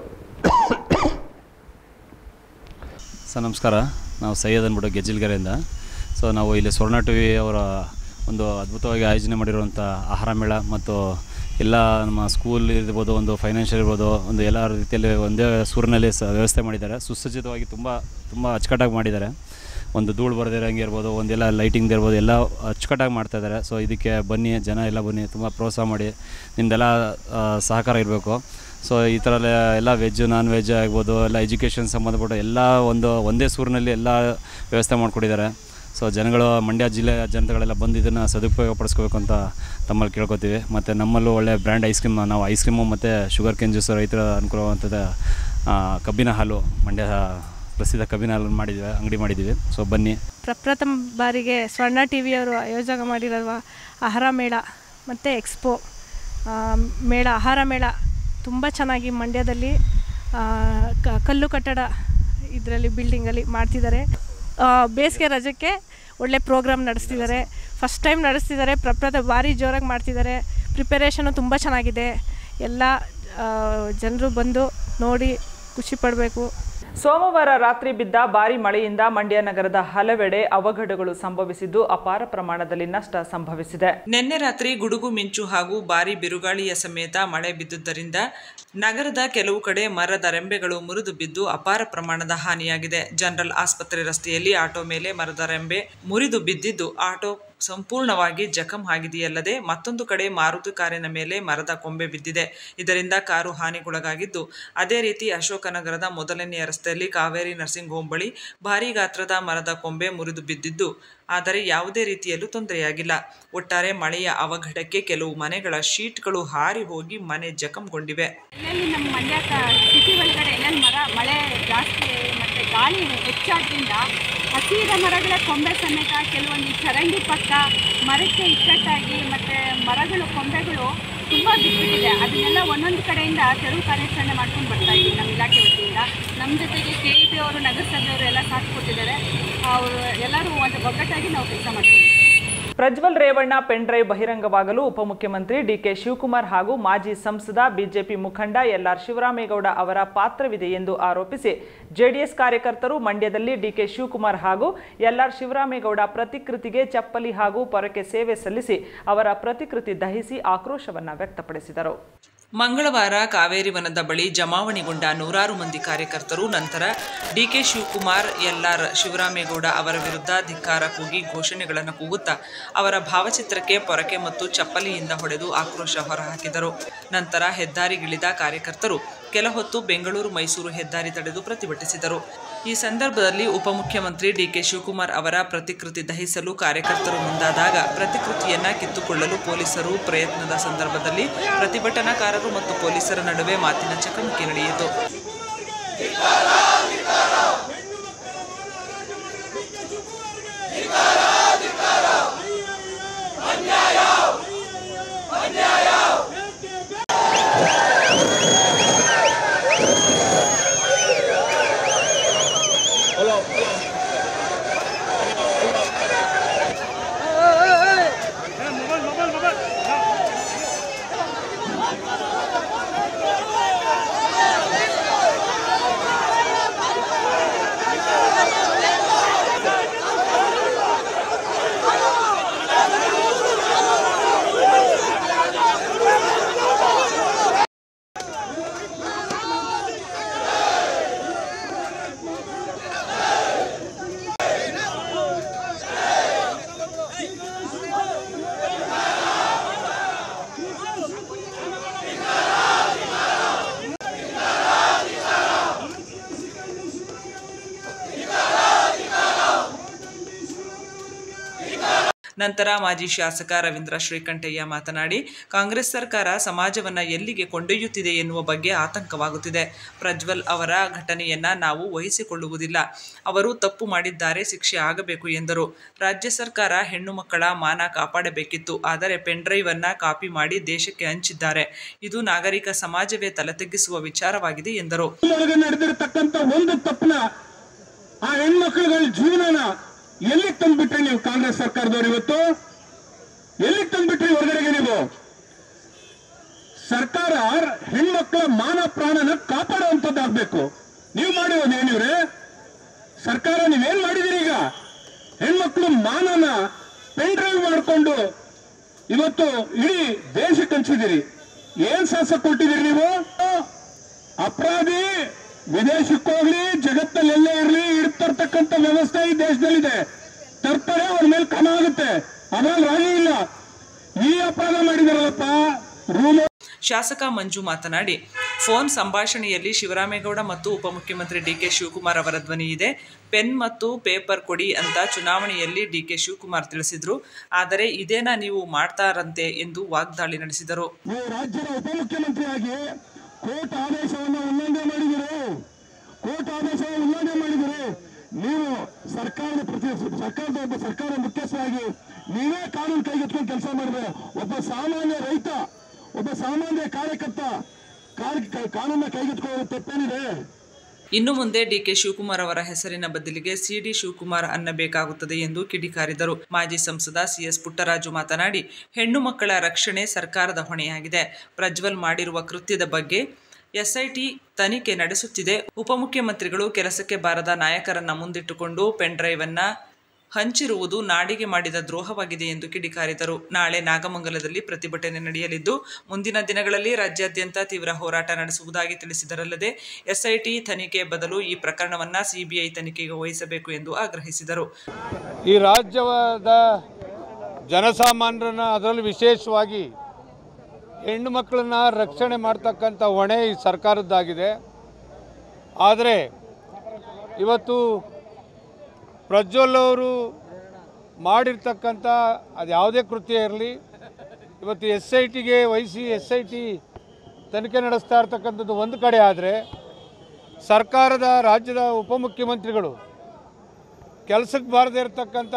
Speaker 6: ಸರ್ ನಮಸ್ಕಾರ ನಾವು ಸೈಯದ್ ಅಂದ್ಬಿಟ್ಟು ಗೆಜ್ಜಿಲ್ಗೆರೆಯಿಂದ ಸೊ ನಾವು ಇಲ್ಲಿ ಸ್ವರ್ಣ ಟಿ ವಿ ಅವರ ಒಂದು ಅದ್ಭುತವಾಗಿ ಆಯೋಜನೆ ಮಾಡಿರುವಂಥ ಆಹಾರ ಮೇಳ ಮತ್ತು ಎಲ್ಲ ನಮ್ಮ ಸ್ಕೂಲ್ ಇರ್ಬೋದು ಒಂದು ಫೈನಾನ್ಷಿಯಲ್ ಇರ್ಬೋದು ಒಂದು ಎಲ್ಲ ರೀತಿಯಲ್ಲಿ ಒಂದೇ ಸೂರಿನಲ್ಲಿ ಸ ವ್ಯವಸ್ಥೆ ಮಾಡಿದ್ದಾರೆ ಸುಸಜ್ಜಿತವಾಗಿ ತುಂಬ ತುಂಬ ಅಚ್ಚುಕಟ್ಟಾಗಿ ಮಾಡಿದ್ದಾರೆ ಒಂದು ಧೂಳು ಬರದಿರಂಗೆ ಇರ್ಬೋದು ಒಂದೆಲ್ಲ ಲೈಟಿಂಗ್ ಇರ್ಬೋದು ಎಲ್ಲ ಅಚ್ಚುಕಟ್ಟಾಗಿ ಮಾಡ್ತಾ ಇದ್ದಾರೆ ಸೊ ಇದಕ್ಕೆ ಬನ್ನಿ ಜನ ಎಲ್ಲ ಬನ್ನಿ ತುಂಬ ಪ್ರೋತ್ಸಾಹ ಮಾಡಿ ನಿಮ್ಮದೆಲ್ಲ ಆ, ಸಹಕಾರ ಇರಬೇಕು ಸೊ ಈ ಥರ ಎಲ್ಲ- ಎಲ್ಲ ವೆಜ್ಜು ನಾನ್ ವೆಜ್ ಆಗ್ಬೋದು ಎಲ್ಲ ಎಜುಕೇಷನ್ ಸಂಬಂಧಪಟ್ಟ ಎಲ್ಲ ಒಂದು ಒಂದೇ ಸೂರಿನಲ್ಲಿ ಎಲ್ಲ ವ್ಯವಸ್ಥೆ ಮಾಡಿಕೊಟ್ಟಿದ್ದಾರೆ ಸೊ ಜನಗಳು ಮಂಡ್ಯ ಜಿಲ್ಲೆಯ ಜನತೆಗಳೆಲ್ಲ ಬಂದು ಇದನ್ನು ಸದುಪಯೋಗ ಪಡಿಸ್ಕೋಬೇಕು ಅಂತ ತಮ್ಮಲ್ಲಿ ಕೇಳ್ಕೊತೀವಿ ಮತ್ತು ನಮ್ಮಲ್ಲೂ ಒಳ್ಳೆ ಬ್ರ್ಯಾಂಡ್ ಐಸ್ ಕ್ರೀಮ್ ನಾವು ಐಸ್ ಕ್ರೀಮು ಮತ್ತು ಶುಗರ್ ಕೆನ್ ಜ್ಯೂಸ್ ರೈತರ ಅನುಕೂಲವಂಥದ್ದು ಆ, ಕಬ್ಬಿನ ಹಾಲು ಮಂಡ್ಯ ಪ್ರಸಿದ್ಧ ಕಬ್ಬಿನ ಹಾಲು ಮಾಡಿದ್ದೀವಿ ಅಂಗಡಿ ಮಾಡಿದ್ದೀವಿ ಸೊ ಬನ್ನಿ
Speaker 7: ಪ್ರಪ್ರಥಮ ಬಾರಿಗೆ ಸ್ವರ್ಣ ಟಿ ವಿಯವರು ಆಯೋಜನೆ ಮಾಡಿರುವ ಆಹಾರ ಮೇಳ ಮತ್ತು ಎಕ್ಸ್ಪೋ ಆ, ಮೇಳ ಆಹಾರ ಮೇಳ ತುಂಬ ಚೆನ್ನಾಗಿ ಮಂಡ್ಯದಲ್ಲಿ ಆ, ಕ- ಕಲ್ಲು ಕಟ್ಟಡ ಇದರಲ್ಲಿ ಬಿಲ್ಡಿಂಗಲ್ಲಿ ಮಾಡ್ತಿದ್ದಾರೆ ಆ, ಬೇಸಿಗೆ ರಜಕ್ಕೆ ಒಳ್ಳೆ ಪ್ರೋಗ್ರಾಮ್ ನಡೆಸ್ತಿದ್ದಾರೆ ಫಸ್ಟ್ ಟೈಮ್ ನಡೆಸ್ತಿದ್ದಾರೆ ಪ್ರಪ್ರಥಮ ಭಾರಿ ಜೋರಾಗಿ ಮಾಡ್ತಿದ್ದಾರೆ ಪ್ರಿಪರೇಷನು ತುಂಬ ಚೆನ್ನಾಗಿದೆ ಎಲ್ಲ ಜನರು ಬಂದು ನೋಡಿ ಖುಷಿ ಪಡಬೇಕು
Speaker 2: ಸೋಮವಾರ ರಾತ್ರಿ ಬಿದ್ದ ಭಾರಿ ಮಳೆಯಿಂದ ಮಂಡ್ಯ ನಗರದ ಹಲವೆಡೆ ಅವಘಡಗಳು ಸಂಭವಿಸಿದ್ದು ಅಪಾರ ಪ್ರಮಾಣದಲ್ಲಿ ನಷ್ಟ ಸಂಭವಿಸಿದೆ
Speaker 1: ನಿನ್ನೆ ರಾತ್ರಿ ಗುಡುಗು ಮಿಂಚು ಹಾಗೂ ಭಾರಿ ಬಿರುಗಾಳಿಯ ಸಮೇತ ಮಳೆ ಬಿದ್ದುದರಿಂದ ನಗರದ ಕೆಲವು ಕಡೆ ಮರದ ರೆಂಬೆಗಳು ಮುರಿದು ಬಿದ್ದು ಅಪಾರ ಪ್ರಮಾಣದ ಹಾನಿಯಾಗಿದೆ ಜನರಲ್ ಆಸ್ಪತ್ರೆ ರಸ್ತೆಯಲ್ಲಿ ಆಟೋ ಮೇಲೆ ಮರದ ರೆಂಬೆ ಮುರಿದು ಬಿದ್ದಿದ್ದು ಆಟೋ ಸಂಪೂರ್ಣವಾಗಿ ಜಖಂ ಆಗಿದೆಯಲ್ಲದೆ ಮತ್ತೊಂದು ಕಡೆ ಮಾರುತಿ ಕಾರಿನ ಮೇಲೆ ಮರದ ಕೊಂಬೆ ಬಿದ್ದಿದೆ ಇದರಿಂದ ಕಾರು ಹಾನಿಗೊಳಗಾಗಿದ್ದು ಅದೇ ರೀತಿ ಅಶೋಕನಗರದ ಮೊದಲನೆಯ ರಸ್ತೆಯಲ್ಲಿ ಕಾವೇರಿ ನರ್ಸಿಂಗ್ ಹೋಂ ಬಳಿ ಭಾರೀ ಗಾತ್ರದ ಮರದ ಕೊಂಬೆ ಮುರಿದು ಬಿದ್ದಿದ್ದು ಆದರೆ ಯಾವುದೇ ರೀತಿಯಲ್ಲೂ ತೊಂದರೆಯಾಗಿಲ್ಲ ಒಟ್ಟಾರೆ ಮಳೆಯ ಅವಘಡಕ್ಕೆ ಕೆಲವು ಮನೆಗಳ ಶೀಟ್ಗಳು ಹಾರಿ ಹೋಗಿ ಮನೆ ಜಖಂಗೊಂಡಿವೆ
Speaker 8: ಎಲ್ಲೆಲ್ಲಿ ನಮ್ಮ ಮಂಡ್ಯ ಸಿಟಿ ಒಳಗಡೆ ಎಲ್ಲೆಲ್ಲಿ ಮರ ಮಳೆ ಜಾಸ್ತಿ ಮತ್ತು ಗಾಳಿ ಹೆಚ್ಚಾದ್ರಿಂದ ಹಸಿರ ಮರಗಳ ಕೊಂಬೆ ಸಮೇತ ಕೆಲವೊಂದು ಚರಂಡಿ ಪಕ್ಕ ಮರಕ್ಕೆ ಇಕ್ಕಟ್ಟಾಗಿ ಮತ್ತು ಮರಗಳು ಕೊಂಬೆಗಳು ತುಂಬ ಬಿದ್ದುಬಿಟ್ಟಿದೆ ಅದನ್ನೆಲ್ಲ ಒಂದೊಂದು ಕಡೆಯಿಂದ ತೆರವು ಕಾರ್ಯಾಚರಣೆ ಮಾಡ್ಕೊಂಡು ಬರ್ತಾ ಇದ್ದೀವಿ ನಮ್ಮ ಇಲಾಖೆ ವತಿಯಿಂದ ನಮ್ಮ ಜೊತೆಗೆ ಕೆ ಇ ಬಿ ಅವರು ನಗರಸಭೆಯವರು ಎಲ್ಲ ಸಾಥ್ ಕೊಟ್ಟಿದ್ದಾರೆ ಅವರು ಎಲ್ಲರೂ ಒಂದು ಒಗ್ಗಟ್ಟಾಗಿ ನಾವು ಕೆಲಸ ಮಾಡ್ತೀವಿ
Speaker 2: ಪ್ರಜ್ವಲ್ ರೇವಣ್ಣ ಪೆನ್ ಡ್ರೈವ್ ಬಹಿರಂಗವಾಗಲು ಉಪಮುಖ್ಯಮಂತ್ರಿ ಡಿಕೆ ಶಿವಕುಮಾರ್ ಹಾಗೂ ಮಾಜಿ ಸಂಸದ ಬಿಜೆಪಿ ಮುಖಂಡ ಎಲ್ಆರ್ ಶಿವರಾಮೇಗೌಡ ಅವರ ಪಾತ್ರವಿದೆ ಎಂದು ಆರೋಪಿಸಿ ಜೆಡಿಎಸ್ ಕಾರ್ಯಕರ್ತರು ಮಂಡ್ಯದಲ್ಲಿ ಡಿಕೆ ಶಿವಕುಮಾರ್ ಹಾಗೂ ಎಲ್ಆರ್ ಶಿವರಾಮೇಗೌಡ ಪ್ರತಿಕೃತಿಗೆ ಚಪ್ಪಲಿ ಹಾಗೂ ಪೊರಕೆ ಸೇವೆ ಸಲ್ಲಿಸಿ ಅವರ ಪ್ರತಿಕೃತಿ ದಹಿಸಿ ಆಕ್ರೋಶವನ್ನು ವ್ಯಕ್ತಪಡಿಸಿದರು
Speaker 1: ಮಂಗಳವಾರ ಕಾವೇರಿ ವನದ ಬಳಿ ಜಮಾವಣೆಗೊಂಡ ನೂರಾರು ಮಂದಿ ಕಾರ್ಯಕರ್ತರು ನಂತರ ಡಿಕೆ ಶಿವಕುಮಾರ್ ಎಲ್ಆರ್ ಶಿವರಾಮೇಗೌಡ ಅವರ ವಿರುದ್ಧ ಧಿಕ್ಕಾರ ಕೂಗಿ ಘೋಷಣೆಗಳನ್ನು ಕೂಗುತ್ತಾ ಅವರ ಭಾವಚಿತ್ರಕ್ಕೆ ಪೊರಕೆ ಮತ್ತು ಚಪ್ಪಲಿಯಿಂದ ಹೊಡೆದು ಆಕ್ರೋಶ ಹೊರಹಾಕಿದರು ನಂತರ ಹೆದ್ದಾರಿಗಿಳಿದ ಕಾರ್ಯಕರ್ತರು ಕೆಲ ಹೊತ್ತು ಬೆಂಗಳೂರು ಮೈಸೂರು ಹೆದ್ದಾರಿ ತಡೆದು ಪ್ರತಿಭಟಿಸಿದರು ಈ ಸಂದರ್ಭದಲ್ಲಿ ಉಪಮುಖ್ಯಮಂತ್ರಿ ಡಿಕೆ ಶಿವಕುಮಾರ್ ಅವರ ಪ್ರತಿಕೃತಿ ದಹಿಸಲು ಕಾರ್ಯಕರ್ತರು ಮುಂದಾದಾಗ ಪ್ರತಿಕೃತಿಯನ್ನ ಕಿತ್ತುಕೊಳ್ಳಲು ಪೊಲೀಸರು ಪ್ರಯತ್ನದ ಸಂದರ್ಭದಲ್ಲಿ ಪ್ರತಿಭಟನಾಕಾರರು ಮತ್ತು ಪೊಲೀಸರ ನಡುವೆ ಮಾತಿನ ಚಕಮಕಿ ನಡೆಯಿತು ನಂತರ ಮಾಜಿ ಶಾಸಕ ರವೀಂದ್ರ ಶ್ರೀಕಂಠಯ್ಯ ಮಾತನಾಡಿ ಕಾಂಗ್ರೆಸ್ ಸರ್ಕಾರ ಸಮಾಜವನ್ನ ಎಲ್ಲಿಗೆ ಕೊಂಡೊಯ್ಯುತ್ತಿದೆ ಎನ್ನುವ ಬಗ್ಗೆ ಆತಂಕವಾಗುತ್ತಿದೆ ಪ್ರಜ್ವಲ್ ಅವರ ಘಟನೆಯನ್ನ ನಾವು ವಹಿಸಿಕೊಳ್ಳುವುದಿಲ್ಲ ಅವರು ತಪ್ಪು ಮಾಡಿದ್ದಾರೆ ಶಿಕ್ಷೆ ಆಗಬೇಕು ಎಂದರು ರಾಜ್ಯ ಸರ್ಕಾರ ಹೆಣ್ಣು ಮಕ್ಕಳ ಮಾನ ಕಾಪಾಡಬೇಕಿತ್ತು ಆದರೆ ಪೆನ್ಡ್ರೈವ್ ಅನ್ನ ಕಾಪಿ ಮಾಡಿ ದೇಶಕ್ಕೆ ಹಂಚಿದ್ದಾರೆ ಇದು ನಾಗರಿಕ ಸಮಾಜವೇ ತಲೆತಗ್ಗಿಸುವ ವಿಚಾರವಾಗಿದೆ ಎಂದರು
Speaker 9: ಒಳಗೆ ನಡೆದಿರತಕ್ಕಂತ ಒಂದು ತಪ್ಪನ ಆ ಹೆಣ್ಮಕ್ಳುಗಳ ಜೀವನನ ಎಲ್ಲಿಗೆ ತಂದ್ಬಿಟ್ರಿ ನೀವು ಕಾಂಗ್ರೆಸ್ ಸರ್ಕಾರದವ್ರು ಇವತ್ತು ಎಲ್ಲಿಗೆ ತಂದ್ಬಿಟ್ರಿ ಹೊರಗಡೆಗೆ ನೀವು ಸರ್ಕಾರ ಹೆಣ್ಮಕ್ಳ ಮಾನ ಪ್ರಾಣನ ಕಾಪಾಡುವಂಥದ್ದಾಗಬೇಕು ನೀವು ಮಾಡಿರೋದು ಏನಿವ್ರೆ ಸರ್ಕಾರ ನೀವೇನ್ ಮಾಡಿದಿರಿ ಈಗ ಹೆಣ್ಮಕ್ಳು ಮಾನನ ಪೆನ್ ಡ್ರೈವ್ ಮಾಡಿಕೊಂಡು ಇವತ್ತು ಇಡೀ ದೇಶಕ್ಕೆ ಹಂಚಿದಿರಿ ಏನ್ ಶಾಸಕ ಕೊಟ್ಟಿದ್ದೀರಿ ನೀವು ಅಪರಾಧಿ ವಿದೇಶಕ್ಕೆ ಹೋಗ್ಲಿ ಜಗತ್ತಲ್ಲಿ ಎಲ್ಲೇ ಇರಲಿ ಇಡ್ತರ್ತಕ್ಕಂಥ ವ್ಯವಸ್ಥೆ ಈ ದೇಶದಲ್ಲಿದೆ ತರ್ತಾರೆ ಅವ್ರ ಮೇಲೆ ಕ್ರಮ ಆಗುತ್ತೆ ಅದ್ರಲ್ಲಿ ರಾಜಿ ಇಲ್ಲ ಈ ಅಪರಾಧ ಮಾಡಿದಾರಲ್ಲಪ್ಪ ರೂಮ್
Speaker 1: ಶಾಸಕ ಮಂಜು ಮಾತನಾಡಿ ಫೋನ್ ಸಂಭಾಷಣೆಯಲ್ಲಿ ಶಿವರಾಮೇಗೌಡ ಮತ್ತು ಉಪಮುಖ್ಯಮಂತ್ರಿ ಡಿಕೆ ಶಿವಕುಮಾರ್ ಅವರ ಧ್ವನಿ ಇದೆ ಪೆನ್ ಮತ್ತು ಪೇಪರ್ ಕೊಡಿ ಅಂತ ಚುನಾವಣೆಯಲ್ಲಿ ಡಿಕೆ ಶಿವಕುಮಾರ್ ತಿಳಿಸಿದ್ರು ಆದರೆ ಇದೇನಾ ನೀವು ಮಾಡ್ತಾರಂತೆ ಎಂದು ವಾಗ್ದಾಳಿ ನಡೆಸಿದರು
Speaker 9: ನೀವು ರಾಜ್ಯದ ಉಪಮುಖ್ಯಮಂತ್ರಿಯಾಗಿ ಕೋರ್ಟ್ ಆದೇಶವನ್ನು ಉಲ್ಲಂಘನೆ ಮಾಡಿದಿರು ಕೋರ್ಟ್ ಆದೇಶವನ್ನು ಉಲ್ಲಂಘನೆ ಮಾಡಿದಿರು ನೀವು ಸರ್ಕಾರದ ಪ್ರತಿ ಸರ್ಕಾರದ ಒಬ್ಬ ಸರ್ಕಾರ ಮುಖ್ಯಸ್ಥರಾಗಿ ನೀವೇ ಕಾನೂನು ಕೈಗೆತ್ಕೊಂಡು ಕೆಲಸ ಮಾಡಿದ್ರೆ ಒಬ್ಬ ಸಾಮಾನ್ಯ ರೈತ ಒಬ್ಬ ಸಾಮಾನ್ಯ ಕಾರ್ಯಕರ್ತ ಕಾರ್- ಕಾನೂನನ್ನ ಕೈಗೆತ್ಕೊಳ್ಳೋ ತಪ್ಪೇನಿದೆ
Speaker 1: ಇನ್ನು ಮುಂದೆ ಡಿಕೆ ಶಿವಕುಮಾರ್ ಅವರ ಹೆಸರಿನ ಬದಲಿಗೆ ಸಿಡಿ ಶಿವಕುಮಾರ್ ಅನ್ನಬೇಕಾಗುತ್ತದೆ ಎಂದು ಕಿಡಿಕಾರಿದರು ಮಾಜಿ ಸಂಸದ ಸಿಎಸ್ ಪುಟ್ಟರಾಜು ಮಾತನಾಡಿ ಹೆಣ್ಣು ಮಕ್ಕಳ ರಕ್ಷಣೆ ಸರ್ಕಾರದ ಹೊಣೆಯಾಗಿದೆ ಪ್ರಜ್ವಲ್ ಮಾಡಿರುವ ಕೃತ್ಯದ ಬಗ್ಗೆ ಎಸ್ಐಟಿ ತನಿಖೆ ನಡೆಸುತ್ತಿದೆ ಉಪಮುಖ್ಯಮಂತ್ರಿಗಳು ಕೆಲಸಕ್ಕೆ ಬಾರದ ನಾಯಕರನ್ನ ಮುಂದಿಟ್ಟುಕೊಂಡು ಪೆನ್ ಡ್ರೈವ್ ಅನ್ನ ಹಂಚಿರುವುದು ನಾಡಿಗೆ ಮಾಡಿದ ದ್ರೋಹವಾಗಿದೆ ಎಂದು ಕಿಡಿಕಾರಿದರು ನಾಳೆ ನಾಗಮಂಗಲದಲ್ಲಿ ಪ್ರತಿಭಟನೆ ನಡೆಯಲಿದ್ದು ಮುಂದಿನ ದಿನಗಳಲ್ಲಿ ರಾಜ್ಯಾದ್ಯಂತ ತೀವ್ರ ಹೋರಾಟ ನಡೆಸುವುದಾಗಿ ತಿಳಿಸಿದರಲ್ಲದೆ ಎಸ್ಐಟಿ ತನಿಖೆ ಬದಲು ಈ ಪ್ರಕರಣವನ್ನ ಸಿಬಿಐ ತನಿಖೆಗೆ ವಹಿಸಬೇಕು ಎಂದು ಆಗ್ರಹಿಸಿದರು
Speaker 10: ಈ ರಾಜ್ಯದ ಜನಸಾಮಾನ್ಯರನ್ನ ಅದರಲ್ಲೂ ವಿಶೇಷವಾಗಿ ಹೆಣ್ಣು ಮಕ್ಕಳನ್ನ ರಕ್ಷಣೆ ಮಾಡ್ತಕ್ಕಂಥ ಹೊಣೆ ಈ ಸರ್ಕಾರದ್ದಾಗಿದೆ ಆದರೆ ಇವತ್ತು ಪ್ರಜ್ವಲ್ ಅವರು ಮಾಡಿರ್ತಕ್ಕಂಥ ಅದು ಯಾವುದೇ ಕೃತ್ಯ ಇರಲಿ ಇವತ್ತು ಎಸ್ ಐ ಟಿಗೆ ವಹಿಸಿ ಎಸ್ ಐ ಟಿ ತನಿಖೆ ನಡೆಸ್ತಾ ಇರ್ತಕ್ಕಂಥದ್ದು ಒಂದು ಕಡೆ ಆದರೆ ಸರ್ಕಾರದ ರಾಜ್ಯದ ಉಪಮುಖ್ಯಮಂತ್ರಿಗಳು ಕೆಲಸಕ್ಕೆ ಬಾರದೇ ಇರತಕ್ಕಂಥ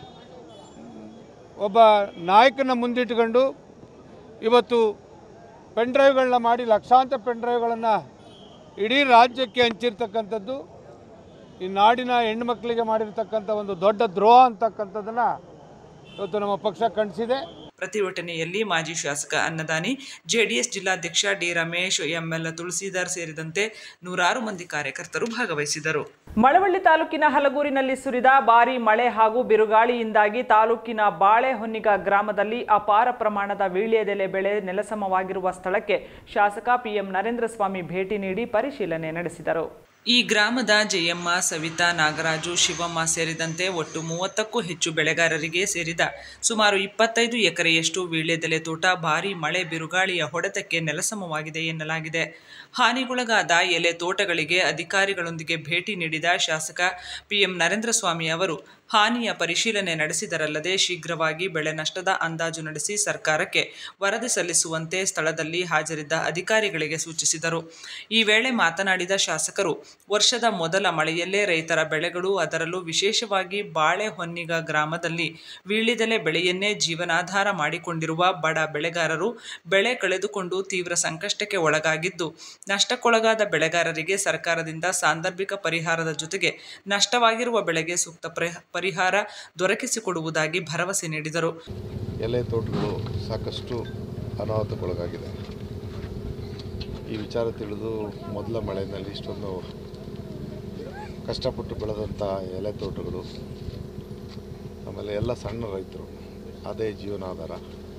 Speaker 10: ಒಬ್ಬ ನಾಯಕನ ಮುಂದಿಟ್ಟುಕೊಂಡು ಇವತ್ತು ಪೆನ್ ಡ್ರೈವ್ಗಳನ್ನ ಮಾಡಿ ಲಕ್ಷಾಂತರ ಪೆನ್ ಡ್ರೈವ್ಗಳನ್ನು ಇಡೀ ರಾಜ್ಯಕ್ಕೆ ಹಂಚಿರ್ತಕ್ಕಂಥದ್ದು ಈ ನಾಡಿನ ಹೆಣ್ಣುಮಕ್ಕಳಿಗೆ ಮಾಡಿರ್ತಕ್ಕಂಥ ಒಂದು ದೊಡ್ಡ ದ್ರೋಹ ಅಂತಕ್ಕಂಥದ್ದನ್ನು ಇವತ್ತು ನಮ್ಮ ಪಕ್ಷ ಖಂಡಿಸಿದೆ
Speaker 1: ಪ್ರತಿಭಟನೆಯಲ್ಲಿ ಮಾಜಿ ಶಾಸಕ ಅನ್ನದಾನಿ ಜೆಡಿಎಸ್ ಜಿಲ್ಲಾಧ್ಯಕ್ಷ ಡಿ ರಮೇಶ್ ಎಂಎಲ್ ತುಳಸಿದಾರ್ ಸೇರಿದಂತೆ ನೂರಾರು ಮಂದಿ ಕಾರ್ಯಕರ್ತರು ಭಾಗವಹಿಸಿದರು
Speaker 2: ಮಳವಳ್ಳಿ ತಾಲೂಕಿನ ಹಲಗೂರಿನಲ್ಲಿ ಸುರಿದ ಭಾರಿ ಮಳೆ ಹಾಗೂ ಬಿರುಗಾಳಿಯಿಂದಾಗಿ ತಾಲೂಕಿನ ಬಾಳೆಹೊನ್ನಿಗ ಗ್ರಾಮದಲ್ಲಿ ಅಪಾರ ಪ್ರಮಾಣದ ವೀಳ್ಯದೆಲೆ ಬೆಳೆ ನೆಲಸಮವಾಗಿರುವ ಸ್ಥಳಕ್ಕೆ ಶಾಸಕ ಪಿಎಂ ನರೇಂದ್ರ ಸ್ವಾಮಿ ಭೇಟಿ ನೀಡಿ ಪರಿಶೀಲನೆ ನಡೆಸಿದರು
Speaker 1: ಈ ಗ್ರಾಮದ ಜಯಮ್ಮ ಸವಿತಾ ನಾಗರಾಜು ಶಿವಮ್ಮ ಸೇರಿದಂತೆ ಒಟ್ಟು ಮೂವತ್ತಕ್ಕೂ ಹೆಚ್ಚು ಬೆಳೆಗಾರರಿಗೆ ಸೇರಿದ ಸುಮಾರು ಇಪ್ಪತ್ತೈದು ಎಕರೆಯಷ್ಟು ವೀಳ್ಯದೆಲೆ ತೋಟ ಭಾರೀ ಮಳೆ ಬಿರುಗಾಳಿಯ ಹೊಡೆತಕ್ಕೆ ನೆಲಸಮವಾಗಿದೆ ಎನ್ನಲಾಗಿದೆ ಹಾನಿಗೊಳಗಾದ ಎಲೆ ತೋಟಗಳಿಗೆ ಅಧಿಕಾರಿಗಳೊಂದಿಗೆ ಭೇಟಿ ನೀಡಿದ ಶಾಸಕ ಪಿಎಂ ನರೇಂದ್ರ ಸ್ವಾಮಿ ಅವರು ಹಾನಿಯ ಪರಿಶೀಲನೆ ನಡೆಸಿದರಲ್ಲದೆ ಶೀಘ್ರವಾಗಿ ಬೆಳೆ ನಷ್ಟದ ಅಂದಾಜು ನಡೆಸಿ ಸರ್ಕಾರಕ್ಕೆ ವರದಿ ಸಲ್ಲಿಸುವಂತೆ ಸ್ಥಳದಲ್ಲಿ ಹಾಜರಿದ್ದ ಅಧಿಕಾರಿಗಳಿಗೆ ಸೂಚಿಸಿದರು ಈ ವೇಳೆ ಮಾತನಾಡಿದ ಶಾಸಕರು ವರ್ಷದ ಮೊದಲ ಮಳೆಯಲ್ಲೇ ರೈತರ ಬೆಳೆಗಳು ಅದರಲ್ಲೂ ವಿಶೇಷವಾಗಿ ಬಾಳೆಹೊನ್ನಿಗ ಗ್ರಾಮದಲ್ಲಿ ವೀಳಿದೆಲೆ ಬೆಳೆಯನ್ನೇ ಜೀವನಾಧಾರ ಮಾಡಿಕೊಂಡಿರುವ ಬಡ ಬೆಳೆಗಾರರು ಬೆಳೆ ಕಳೆದುಕೊಂಡು ತೀವ್ರ ಸಂಕಷ್ಟಕ್ಕೆ ಒಳಗಾಗಿದ್ದು ನಷ್ಟಕ್ಕೊಳಗಾದ ಬೆಳೆಗಾರರಿಗೆ ಸರ್ಕಾರದಿಂದ ಸಾಂದರ್ಭಿಕ ಪರಿಹಾರದ ಜೊತೆಗೆ ನಷ್ಟವಾಗಿರುವ ಬೆಳೆಗೆ ಸೂಕ್ತ ಪರಿಹ- ಪರಿಹಾರ ದೊರಕಿಸಿಕೊಡುವುದಾಗಿ ಭರವಸೆ ನೀಡಿದರು
Speaker 11: ಎಲೆ ತೋಟಗಳು ಸಾಕಷ್ಟು ಅನಾಹುತಕ್ಕೊಳಗಾಗಿದೆ ಈ ವಿಚಾರ ತಿಳಿದು ಮೊದಲ ಮಳೆಯಲ್ಲಿ ಇಷ್ಟೊಂದು ಕಷ್ಟಪಟ್ಟು ಬೆಳೆದಂಥ ಎಲೆ ತೋಟಗಳು ಆಮೇಲೆ ಎಲ್ಲ ಸಣ್ಣ ರೈತರು ಅದೇ ಜೀವನಾಧಾರ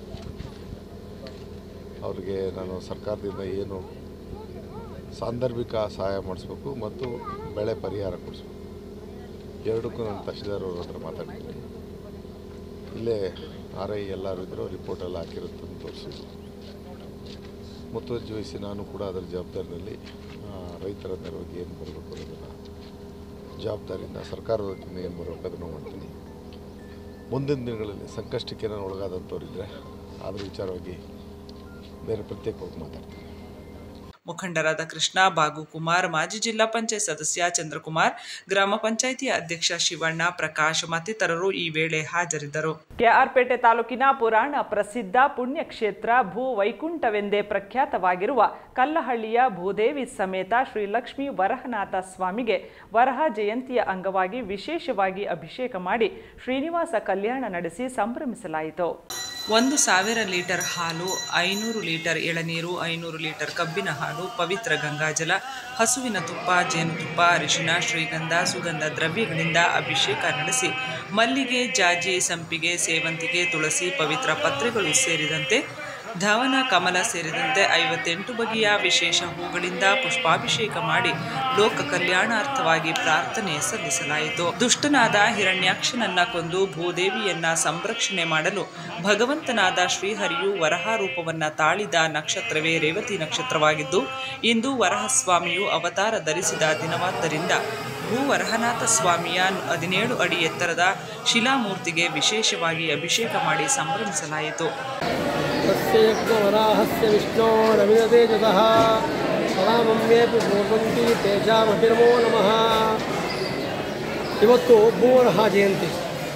Speaker 11: ಅವ್ರಿಗೆ ನಾನು ಸರ್ಕಾರದಿಂದ ಏನು ಸಾಂದರ್ಭಿಕ ಸಹಾಯ ಮಾಡಿಸ್ಬೇಕು ಮತ್ತು ಬೆಳೆ ಪರಿಹಾರ ಕೊಡಿಸ್ಬೇಕು ಎರಡಕ್ಕೂ ನಾನು ತಹಶೀಲ್ದಾರ್ ಅವ್ರ ಹತ್ರ ಮಾತಾಡ್ತೀನಿ ಇಲ್ಲೇ ಆರ್ ಐ ಎಲ್ಲರೂ ಇದ್ದರು ರಿಪೋರ್ಟ್ ಎಲ್ಲ ಹಾಕಿರುತ್ತಂತ ತೋರಿಸಿದ್ರು ಮುತುವರ್ಜಿ ವಹಿಸಿ ನಾನು ಕೂಡ ಅದರ ಜವಾಬ್ದಾರಿನಲ್ಲಿ ಆ, ರೈತರ ನೆರವಿಗೆ ಏನು ಬರಬೇಕು ಅನ್ನೋದನ್ನು ಜವಾಬ್ದಾರಿಯಿಂದ ಸರ್ಕಾರದ ವತಿಯಿಂದ ಏನು ಬರಬೇಕು ಅದನ್ನು ಮಾಡ್ತೀನಿ ಮುಂದಿನ ದಿನಗಳಲ್ಲಿ ಸಂಕಷ್ಟಕ್ಕೆ ನಾನು ಒಳಗಾದಂಥವ್ರಿದ್ದರೆ ಅದ್ರ ವಿಚಾರವಾಗಿ ಬೇರೆ ಪ್ರತ್ಯೇಕವಾಗಿ ಮಾತಾಡ್ತೀನಿ
Speaker 1: ಮುಖಂಡರಾದ ಕೃಷ್ಣ ಬಾಗು ಕುಮಾರ್ ಮಾಜಿ ಜಿಲ್ಲಾ ಪಂಚಾಯತ್ ಸದಸ್ಯ ಚಂದ್ರಕುಮಾರ್ ಗ್ರಾಮ ಪಂಚಾಯಿತಿ ಅಧ್ಯಕ್ಷ ಶಿವಣ್ಣ ಪ್ರಕಾಶ್ ಮತ್ತಿತರರು ಈ ವೇಳೆ ಹಾಜರಿದ್ದರು
Speaker 2: ಕೆಆರ್ಪೇಟೆ ತಾಲೂಕಿನ ಪುರಾಣ ಪ್ರಸಿದ್ಧ ಪುಣ್ಯಕ್ಷೇತ್ರ ಭೂ ವೈಕುಂಠವೆಂದೇ ಪ್ರಖ್ಯಾತವಾಗಿರುವ ಕಲ್ಲಹಳ್ಳಿಯ ಭೂದೇವಿ ಸಮೇತ ಶ್ರೀ ಲಕ್ಷ್ಮೀ ವರಹನಾಥ ಸ್ವಾಮಿಗೆ ವರಹ ಜಯಂತಿಯ ಅಂಗವಾಗಿ ವಿಶೇಷವಾಗಿ ಅಭಿಷೇಕ ಮಾಡಿ ಶ್ರೀನಿವಾಸ ಕಲ್ಯಾಣ ನಡೆಸಿ ಸಂಭ್ರಮಿಸಲಾಯಿತು
Speaker 1: ಒಂದು ಸಾವಿರ ಲೀಟರ್ ಹಾಲು ಐನೂರು ಲೀಟರ್ ಎಳನೀರು ಐನೂರು ಲೀಟರ್ ಕಬ್ಬಿನ ಹಾಲು ಪವಿತ್ರ ಗಂಗಾಜಲ ಹಸುವಿನ ತುಪ್ಪ ಜೇನುತುಪ್ಪ ಅರಿಶಿನ ಶ್ರೀಗಂಧ ಸುಗಂಧ ದ್ರವ್ಯಗಳಿಂದ ಅಭಿಷೇಕ ನಡೆಸಿ ಮಲ್ಲಿಗೆ ಜಾಜಿ ಸಂಪಿಗೆ ಸೇವಂತಿಗೆ ತುಳಸಿ ಪವಿತ್ರ ಪತ್ರೆಗಳು ಸೇರಿದಂತೆ ಧವನ ಕಮಲ ಸೇರಿದಂತೆ ಐವತ್ತೆಂಟು ಬಗೆಯ ವಿಶೇಷ ಹೂಗಳಿಂದ ಪುಷ್ಪಾಭಿಷೇಕ ಮಾಡಿ ಲೋಕ ಕಲ್ಯಾಣಾರ್ಥವಾಗಿ ಪ್ರಾರ್ಥನೆ ಸಲ್ಲಿಸಲಾಯಿತು ದುಷ್ಟನಾದ ಹಿರಣ್ಯಾಕ್ಷನನ್ನ ಕೊಂದು ಭೂದೇವಿಯನ್ನ ಸಂರಕ್ಷಣೆ ಮಾಡಲು ಭಗವಂತನಾದ ಶ್ರೀಹರಿಯು ವರಹ ರೂಪವನ್ನ ತಾಳಿದ ನಕ್ಷತ್ರವೇ ರೇವತಿ ನಕ್ಷತ್ರವಾಗಿದ್ದು ಇಂದು ವರಹಸ್ವಾಮಿಯು ಅವತಾರ ಧರಿಸಿದ ದಿನವಾದ್ದರಿಂದ ಭೂವರಹನಾಥ ಸ್ವಾಮಿಯ ಹದಿನೇಳು ಅಡಿ ಎತ್ತರದ ಶಿಲಾಮೂರ್ತಿಗೆ ವಿಶೇಷವಾಗಿ ಅಭಿಷೇಕ ಮಾಡಿ ಸಂಭ್ರಮಿಸಲಾಯಿತು
Speaker 12: तस्य यज्ञवराहस्य विष्णोरविनतेजतः सदामम्येपि कुर्वन्ति तेषामपि नमो नमः ಇವತ್ತು ಭೂವರಹ ಜಯಂತಿ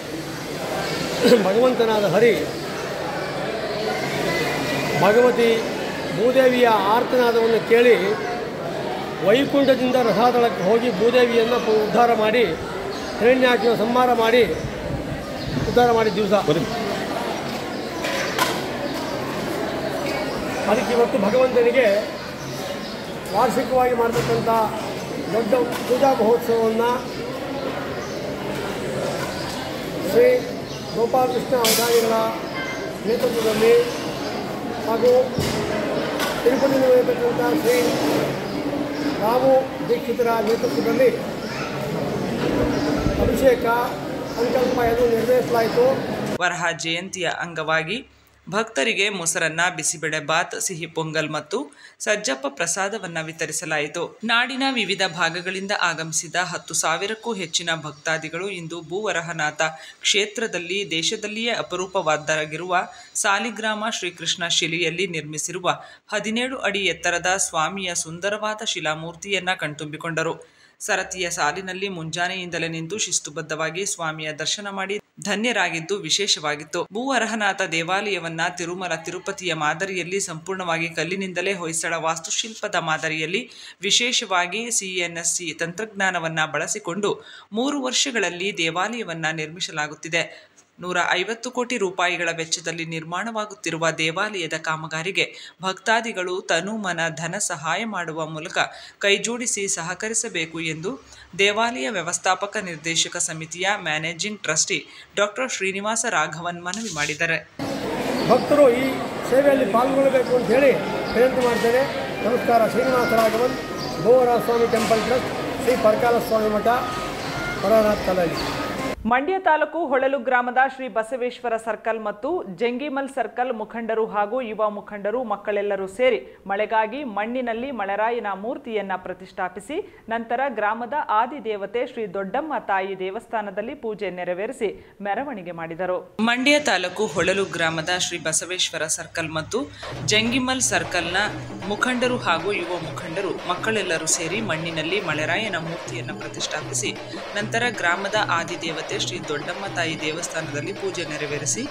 Speaker 12: ಭಗವಂತನಾದ ಹರಿ ಭಗವತಿ ಭೂದೇವಿಯ ಆರ್ತನಾದವನ್ನು ಕೇಳಿ ವೈಕುಂಠದಿಂದ ರಥಾದಳಕ್ಕೆ ಹೋಗಿ ಭೂದೇವಿಯನ್ನು ಪ- ಉದ್ಧಾರ ಮಾಡಿ ಹಿರಣ್ಯಾಕ್ಷನ ಸಂಹಾರ ಮಾಡಿ ಉದ್ಧಾರ ಮಾಡಿದ ದಿವಸ ಅದಕ್ಕೆ ಇವತ್ತು ಭಗವಂತನಿಗೆ ವಾರ್ಷಿಕವಾಗಿ ಮಾಡತಕ್ಕಂಥ ದೊಡ್ಡ ಪೂಜಾ ಮಹೋತ್ಸವವನ್ನು ಶ್ರೀ ಗೋಪಾಲಕೃಷ್ಣ ಅವಧಾನಿಗಳ ನೇತೃತ್ವದಲ್ಲಿ ಹಾಗೂ ತಿರುಪತಿಯಲ್ಲಿರತಕ್ಕಂಥ ಶ್ರೀ ರಾಮು ದೀಕ್ಷಿತರ ನೇತೃತ್ವದಲ್ಲಿ ಅಭಿಷೇಕ ಸಂಕಲ್ಪ ಎಂದು ನೆರವೇರಿಸಲಾಯಿತು
Speaker 1: ವರಹ ಜಯಂತಿಯ ಅಂಗವಾಗಿ ಭಕ್ತರಿಗೆ ಮೊಸರನ್ನ ಬಿಸಿಬೇಳೆ ಬಾತ್ ಸಿಹಿ ಪೊಂಗಲ್ ಮತ್ತು ಸಜ್ಜಪ್ಪ ಪ್ರಸಾದವನ್ನ ವಿತರಿಸಲಾಯಿತು ನಾಡಿನ ವಿವಿಧ ಭಾಗಗಳಿಂದ ಆಗಮಿಸಿದ ಹತ್ತು ಸಾವಿರಕ್ಕೂ ಹೆಚ್ಚಿನ ಭಕ್ತಾದಿಗಳು ಇಂದು ಭೂವರಹನಾಥ ಕ್ಷೇತ್ರದಲ್ಲಿ ದೇಶದಲ್ಲಿಯೇ ಅಪರೂಪವಾದರಾಗಿರುವ ಸಾಲಿಗ್ರಾಮ ಶ್ರೀಕೃಷ್ಣ ಶಿಲೆಯಲ್ಲಿ ನಿರ್ಮಿಸಿರುವ ಹದಿನೇಳು ಅಡಿ ಎತ್ತರದ ಸ್ವಾಮಿಯ ಸುಂದರವಾದ ಶಿಲಾಮೂರ್ತಿಯನ್ನ ಕಣ್ತುಂಬಿಕೊಂಡರು ಸರತಿಯ ಸಾಲಿನಲ್ಲಿ ಮುಂಜಾನೆಯಿಂದಲೇ ನಿಂತು ಶಿಸ್ತುಬದ್ಧವಾಗಿ ಸ್ವಾಮಿಯ ದರ್ಶನ ಮಾಡಿ ಧನ್ಯರಾಗಿದ್ದು ವಿಶೇಷವಾಗಿತ್ತು ಭೂವರಹನಾಥ ದೇವಾಲಯವನ್ನ ತಿರುಮಲ ತಿರುಪತಿಯ ಮಾದರಿಯಲ್ಲಿ ಸಂಪೂರ್ಣವಾಗಿ ಕಲ್ಲಿನಿಂದಲೇ ಹೊಯ್ಸಳ ವಾಸ್ತುಶಿಲ್ಪದ ಮಾದರಿಯಲ್ಲಿ ವಿಶೇಷವಾಗಿ ಸಿಎನ್ಎಸ್ಸಿ ತಂತ್ರಜ್ಞಾನವನ್ನ ಬಳಸಿಕೊಂಡು ಮೂರು ವರ್ಷಗಳಲ್ಲಿ ದೇವಾಲಯವನ್ನ ನಿರ್ಮಿಸಲಾಗುತ್ತಿದೆ ನೂರ ಐವತ್ತು ಕೋಟಿ ರೂಪಾಯಿಗಳ ವೆಚ್ಚದಲ್ಲಿ ನಿರ್ಮಾಣವಾಗುತ್ತಿರುವ ದೇವಾಲಯದ ಕಾಮಗಾರಿಗೆ ಭಕ್ತಾದಿಗಳು ತನು ಮನ ಧನ ಸಹಾಯ ಮಾಡುವ ಮೂಲಕ ಕೈಜೋಡಿಸಿ ಸಹಕರಿಸಬೇಕು ಎಂದು ದೇವಾಲಯ ವ್ಯವಸ್ಥಾಪಕ ನಿರ್ದೇಶಕ ಸಮಿತಿಯ managing trustee doctor Srinivasa Raghavan ಮನವಿ ಮಾಡಿದ್ದಾರೆ
Speaker 12: ಭಕ್ತರು ಈ ಸೇವೆಯಲ್ಲಿ ಪಾಲ್ಗೊಳ್ಳಬೇಕು ಅಂತ ಹೇಳಿ ವಿನಂತಿ ಮಾಡ್ತೇನೆ ನಮಸ್ಕಾರ ಶ್ರೀನಿವಾಸ ರಾಘವನ್ ಗೋವರ ಸ್ವಾಮಿ ಟೆಂಪಲ್ ಟ್ರಸ್ಟ್ ಶ್ರೀ ಪರಕಾಲ ಸ್ವಾಮಿ ಮಠ ಹೊರನಾಥ್ ಕಲಲಿ
Speaker 2: ಮಂಡ್ಯ ತಾಲೂಕು ಹೊಳಲು ಗ್ರಾಮದ ಶ್ರೀ ಬಸವೇಶ್ವರ ಸರ್ಕಲ್ ಮತ್ತು ಜಂಗಿಮಲ್ ಸರ್ಕಲ್ ಮುಖಂಡರು ಹಾಗೂ ಯುವ ಮುಖಂಡರು ಮಕ್ಕಳೆಲ್ಲರೂ ಸೇರಿ ಮಳೆಗಾಗಿ ಮಣ್ಣಿನಲ್ಲಿ ಮಳೆರಾಯನ ಮೂರ್ತಿಯನ್ನ ಪ್ರತಿಷ್ಠಾಪಿಸಿ ನಂತರ ಗ್ರಾಮದ ಆದಿದೇವತೆ ಶ್ರೀ ದೊಡ್ಡಮ್ಮ ತಾಯಿ ದೇವಸ್ಥಾನದಲ್ಲಿ ಪೂಜೆ ನೆರವೇರಿಸಿ ಮೆರವಣಿಗೆ ಮಾಡಿದರು
Speaker 1: ಮಂಡ್ಯ ತಾಲೂಕು ಹೊಳಲು ಗ್ರಾಮದ ಶ್ರೀ ಬಸವೇಶ್ವರ ಸರ್ಕಲ್ ಮತ್ತು ಜಂಗಿಮಲ್ ಸರ್ಕಲ್ನ ಮುಖಂಡರು ಹಾಗೂ ಯುವ ಮುಖಂಡರು ಮಕ್ಕಳೆಲ್ಲರೂ ಸೇರಿ ಮಣ್ಣಿನಲ್ಲಿ ಮಳೆರಾಯನ ಮೂರ್ತಿಯನ್ನು ಪ್ರತಿಷ್ಠಾಪಿಸಿ ನಂತರ ಗ್ರಾಮದ ಆದಿದೇವತೆ ಶ್ರೀ ದೊಡ್ಡಮ್ಮ ತಾಯಿ ದೇವಸ್ಥಾನದಲ್ಲಿ ಪೂಜೆ ನೆರವೇರಿಸಿ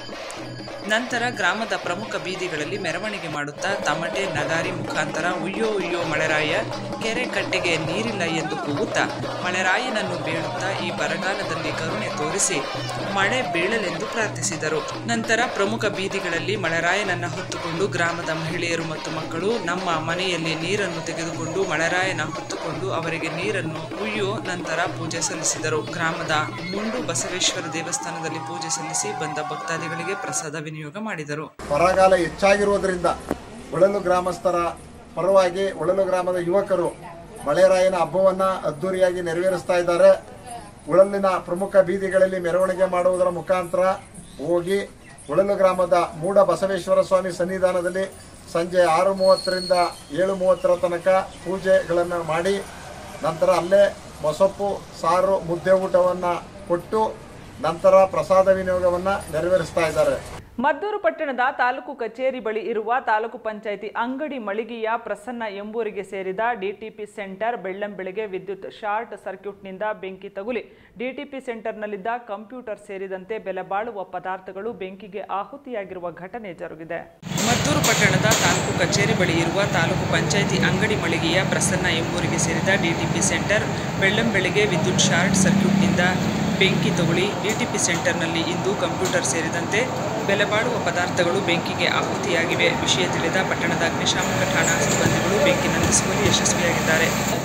Speaker 1: ನಂತರ ಗ್ರಾಮದ ಪ್ರಮುಖ ಬೀದಿಗಳಲ್ಲಿ ಮೆರವಣಿಗೆ ಮಾಡುತ್ತಾ ತಮಟೆ ನಗಾರಿ ಮುಖಾಂತರ ಉಯ್ಯೋ ಉಯ್ಯೋ ಮಳೆರಾಯ ಕೆರೆ ಕಟ್ಟೆಗೆ ನೀರಿಲ್ಲ ಎಂದು ಕೂಗುತ್ತಾ ಮಳೆರಾಯನನ್ನು ಬೇಡುತ್ತಾ ಈ ಬರಗಾಲದಲ್ಲಿ ಕರುಣೆ ತೋರಿಸಿ ಮಳೆ ಬೀಳಲೆಂದು ಪ್ರಾರ್ಥಿಸಿದರು ನಂತರ ಪ್ರಮುಖ ಬೀದಿಗಳಲ್ಲಿ ಮಳೆರಾಯನನ್ನ ಹೊತ್ತುಕೊಂಡು ಗ್ರಾಮದ ಮಹಿಳೆಯರು ಮತ್ತು ಮಕ್ಕಳು ನಮ್ಮ ಮನೆಯಲ್ಲಿ ನೀರನ್ನು ತೆಗೆದುಕೊಂಡು ಮಳೆರಾಯನ ಹೊತ್ತುಕೊಂಡು ಅವರಿಗೆ ನೀರನ್ನು ಉಯ್ಯೋ ನಂತರ ಪೂಜೆ ಸಲ್ಲಿಸಿದರು ಗ್ರಾಮದ ಮುಂಡು ಬಸವೇಶ್ವರ ದೇವಸ್ಥಾನದಲ್ಲಿ ಪೂಜೆ ಸಲ್ಲಿಸಿ ಬಂದ ಭಕ್ತಾದಿಗಳಿಗೆ ಪ್ರಸಾದ ವಿನಿಯೋಗ ಮಾಡಿದರು
Speaker 13: ಬರಗಾಲ ಹೆಚ್ಚಾಗಿರುವುದರಿಂದ ಒಳಲು ಗ್ರಾಮಸ್ಥರ ಪರವಾಗಿ ಒಳಲು ಗ್ರಾಮದ ಯುವಕರು ಮಳೆರಾಯನ ಹಬ್ಬವನ್ನ ಅದ್ದೂರಿಯಾಗಿ ನೆರವೇರಿಸ್ತಾ ಇದ್ದಾರೆ ಉಳಲಿನ ಪ್ರಮುಖ ಬೀದಿಗಳಲ್ಲಿ ಮೆರವಣಿಗೆ ಮಾಡುವುದರ ಮುಖಾಂತರ ಹೋಗಿ ಉಳಲು ಗ್ರಾಮದ ಮೂಡ ಬಸವೇಶ್ವರ ಸ್ವಾಮಿ ಸನ್ನಿಧಾನದಲ್ಲಿ ಸಂಜೆ ಆರು ಮೂವತ್ತರಿಂದ ಏಳು ಮೂವತ್ತರ ತನಕ ಪೂಜೆಗಳನ್ನು ಮಾಡಿ ನಂತರ ಅಲ್ಲೇ ಮೊಸಪ್ಪು ಸಾರು ಮುದ್ದೆ ಊಟವನ್ನು ಕೊಟ್ಟು ನಂತರ ಪ್ರಸಾದ ವಿನಿಯೋಗವನ್ನು ನೆರವೇರಿಸ್ತಾ ಇದ್ದಾರೆ
Speaker 2: ಮದ್ದೂರು ಪಟ್ಟಣದ ತಾಲೂಕು ಕಚೇರಿ ಬಳಿ ಇರುವ ತಾಲೂಕು ಪಂಚಾಯಿತಿ ಅಂಗಡಿ ಮಳಿಗೆಯ ಪ್ರಸನ್ನ ಎಂಬೂರಿಗೆ ಸೇರಿದ ಡಿಟಿಪಿ ಸೆಂಟರ್ ಬೆಳ್ಳಂಬೆಳಗ್ಗೆ ವಿದ್ಯುತ್ ಶಾರ್ಟ್ ಸರ್ಕ್ಯೂಟ್ನಿಂದ ಬೆಂಕಿ ತಗುಲಿ ಡಿಟಿಪಿ ಸೆಂಟರ್ನಲ್ಲಿದ್ದ ಕಂಪ್ಯೂಟರ್ ಸೇರಿದಂತೆ ಬೆಲೆ ಬಾಳುವ ಪದಾರ್ಥಗಳು ಬೆಂಕಿಗೆ ಆಹುತಿಯಾಗಿರುವ ಘಟನೆ ಜರುಗಿದೆ ಮದ್ದೂರು ಪಟ್ಟಣದ ತಾಲೂಕು ಕಚೇರಿ ಬಳಿ ಇರುವ ತಾಲೂಕು ಪಂಚಾಯಿತಿ ಅಂಗಡಿ ಮಳಿಗೆಯ ಪ್ರಸನ್ನ ಎಂಬೂರಿಗೆ ಸೇರಿದ ಡಿಟಿಪಿ ಸೆಂಟರ್ ಬೆಳ್ಳಂಬೆಳಗ್ಗೆ ವಿದ್ಯುತ್ ಶಾರ್ಟ್ ಸರ್ಕ್ಯೂಟ್ನಿಂದ ಬೆಂಕಿ ತಗುಲಿ ಡಿಟಿಪಿ ಸೆಂಟರ್ನಲ್ಲಿ ಇಂದು ಕಂಪ್ಯೂಟರ್ ಸೇರಿದಂತೆ ಬೆಲೆ ಬಾಳುವ ಪದಾರ್ಥಗಳು ಬೆಂಕಿಗೆ ಆಹುತಿಯಾಗಿವೆ ವಿಷಯ ತಿಳಿದ ಪಟ್ಟಣದ ಅಗ್ನಿಶಾಮಕ ಠಾಣಾ ಸಿಬ್ಬಂದಿಗಳು ಬೆಂಕಿ ನಂದಿಸುವಲ್ಲಿ ಯಶಸ್ವಿಯಾಗಿದ್ದಾರೆ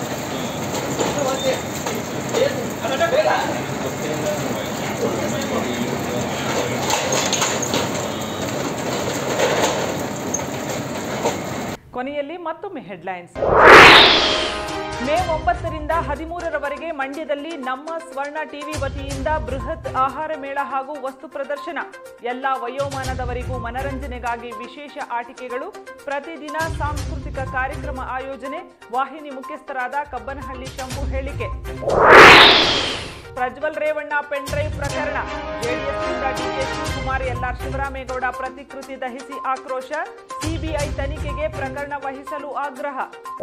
Speaker 2: ಕೊನೆಯಲ್ಲಿ ಮತ್ತೊಮ್ಮೆ ಹೆಡ್ಲೈನ್ಸ್ ಮೇ ಒಂಬತ್ತರಿಂದ ಹದಿಮೂರರವರೆಗೆ ಮಂಡ್ಯದಲ್ಲಿ ನಮ್ಮ ಸ್ವರ್ಣ ಟಿವಿ ವತಿಯಿಂದ ಬೃಹತ್ ಆಹಾರ ಮೇಳ ಹಾಗೂ ವಸ್ತು ಪ್ರದರ್ಶನ ಎಲ್ಲ ವಯೋಮಾನದವರಿಗೂ ಮನರಂಜನೆಗಾಗಿ ವಿಶೇಷ ಆಟಿಕೆಗಳು ಪ್ರತಿದಿನ ಸಾಂಸ್ಕೃತಿಕ ಕಾರ್ಯಕ್ರಮ ಆಯೋಜನೆ ವಾಹಿನಿ ಮುಖ್ಯಸ್ಥರಾದ ಕಬ್ಬನಹಳ್ಳಿ ಶಂಭು ಹೇಳಿಕೆ ಪ್ರಜ್ವಲ್ ರೇವಣ್ಣ ಪೆನ್ ಡ್ರೈವ್ ಪ್ರಕರಣ ಜೆಡಿಎಸ್ನಿಂದ ಡಿಕೆ ಶಿವಕುಮಾರ್ ಎಲ್ಆರ್ ಶಿವರಾಮೇಗೌಡ ಪ್ರತಿಕೃತಿ ದಹಿಸಿ ಆಕ್ರೋಶ ಸಿಬಿಐ ತನಿಖೆಗೆ ಪ್ರಕರಣ ವಹಿಸಲು ಆಗ್ರಹ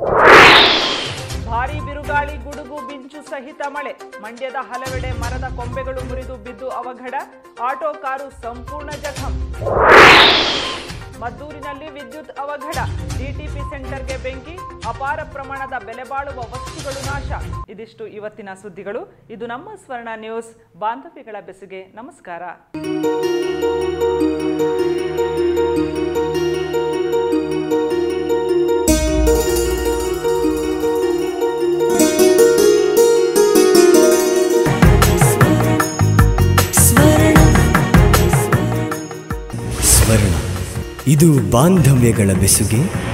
Speaker 2: ಭಾರೀ ಬಿರುಗಾಳಿ ಗುಡುಗು ಮಿಂಚು ಸಹಿತ ಮಳೆ ಮಂಡ್ಯದ ಹಲವೆಡೆ ಮರದ ಕೊಂಬೆಗಳು ಮುರಿದು ಬಿದ್ದು ಅವಘಡ ಆಟೋ ಕಾರು ಸಂಪೂರ್ಣ ಜಖಂ ಮದ್ದೂರಿನಲ್ಲಿ ವಿದ್ಯುತ್ ಅವಘಡ ಡಿಟಿಪಿ ಸೆಂಟರ್ಗೆ ಬೆಂಕಿ ಅಪಾರ ಪ್ರಮಾಣದ ಬೆಲೆ ಬಾಳುವ ವಸ್ತುಗಳು ನಾಶ ಇದಿಷ್ಟು ಇವತ್ತಿನ ಸುದ್ದಿಗಳು ಇದು ನಮ್ಮ ಸ್ವರ್ಣ ನ್ಯೂಸ್ ಬಾಂಧವ್ಯಗಳ ಬೆಸುಗೆ ನಮಸ್ಕಾರ
Speaker 14: ಸ್ವರ್ಣ ಇದು ಬಾಂಧವ್ಯಗಳ ಬೆಸುಗೆ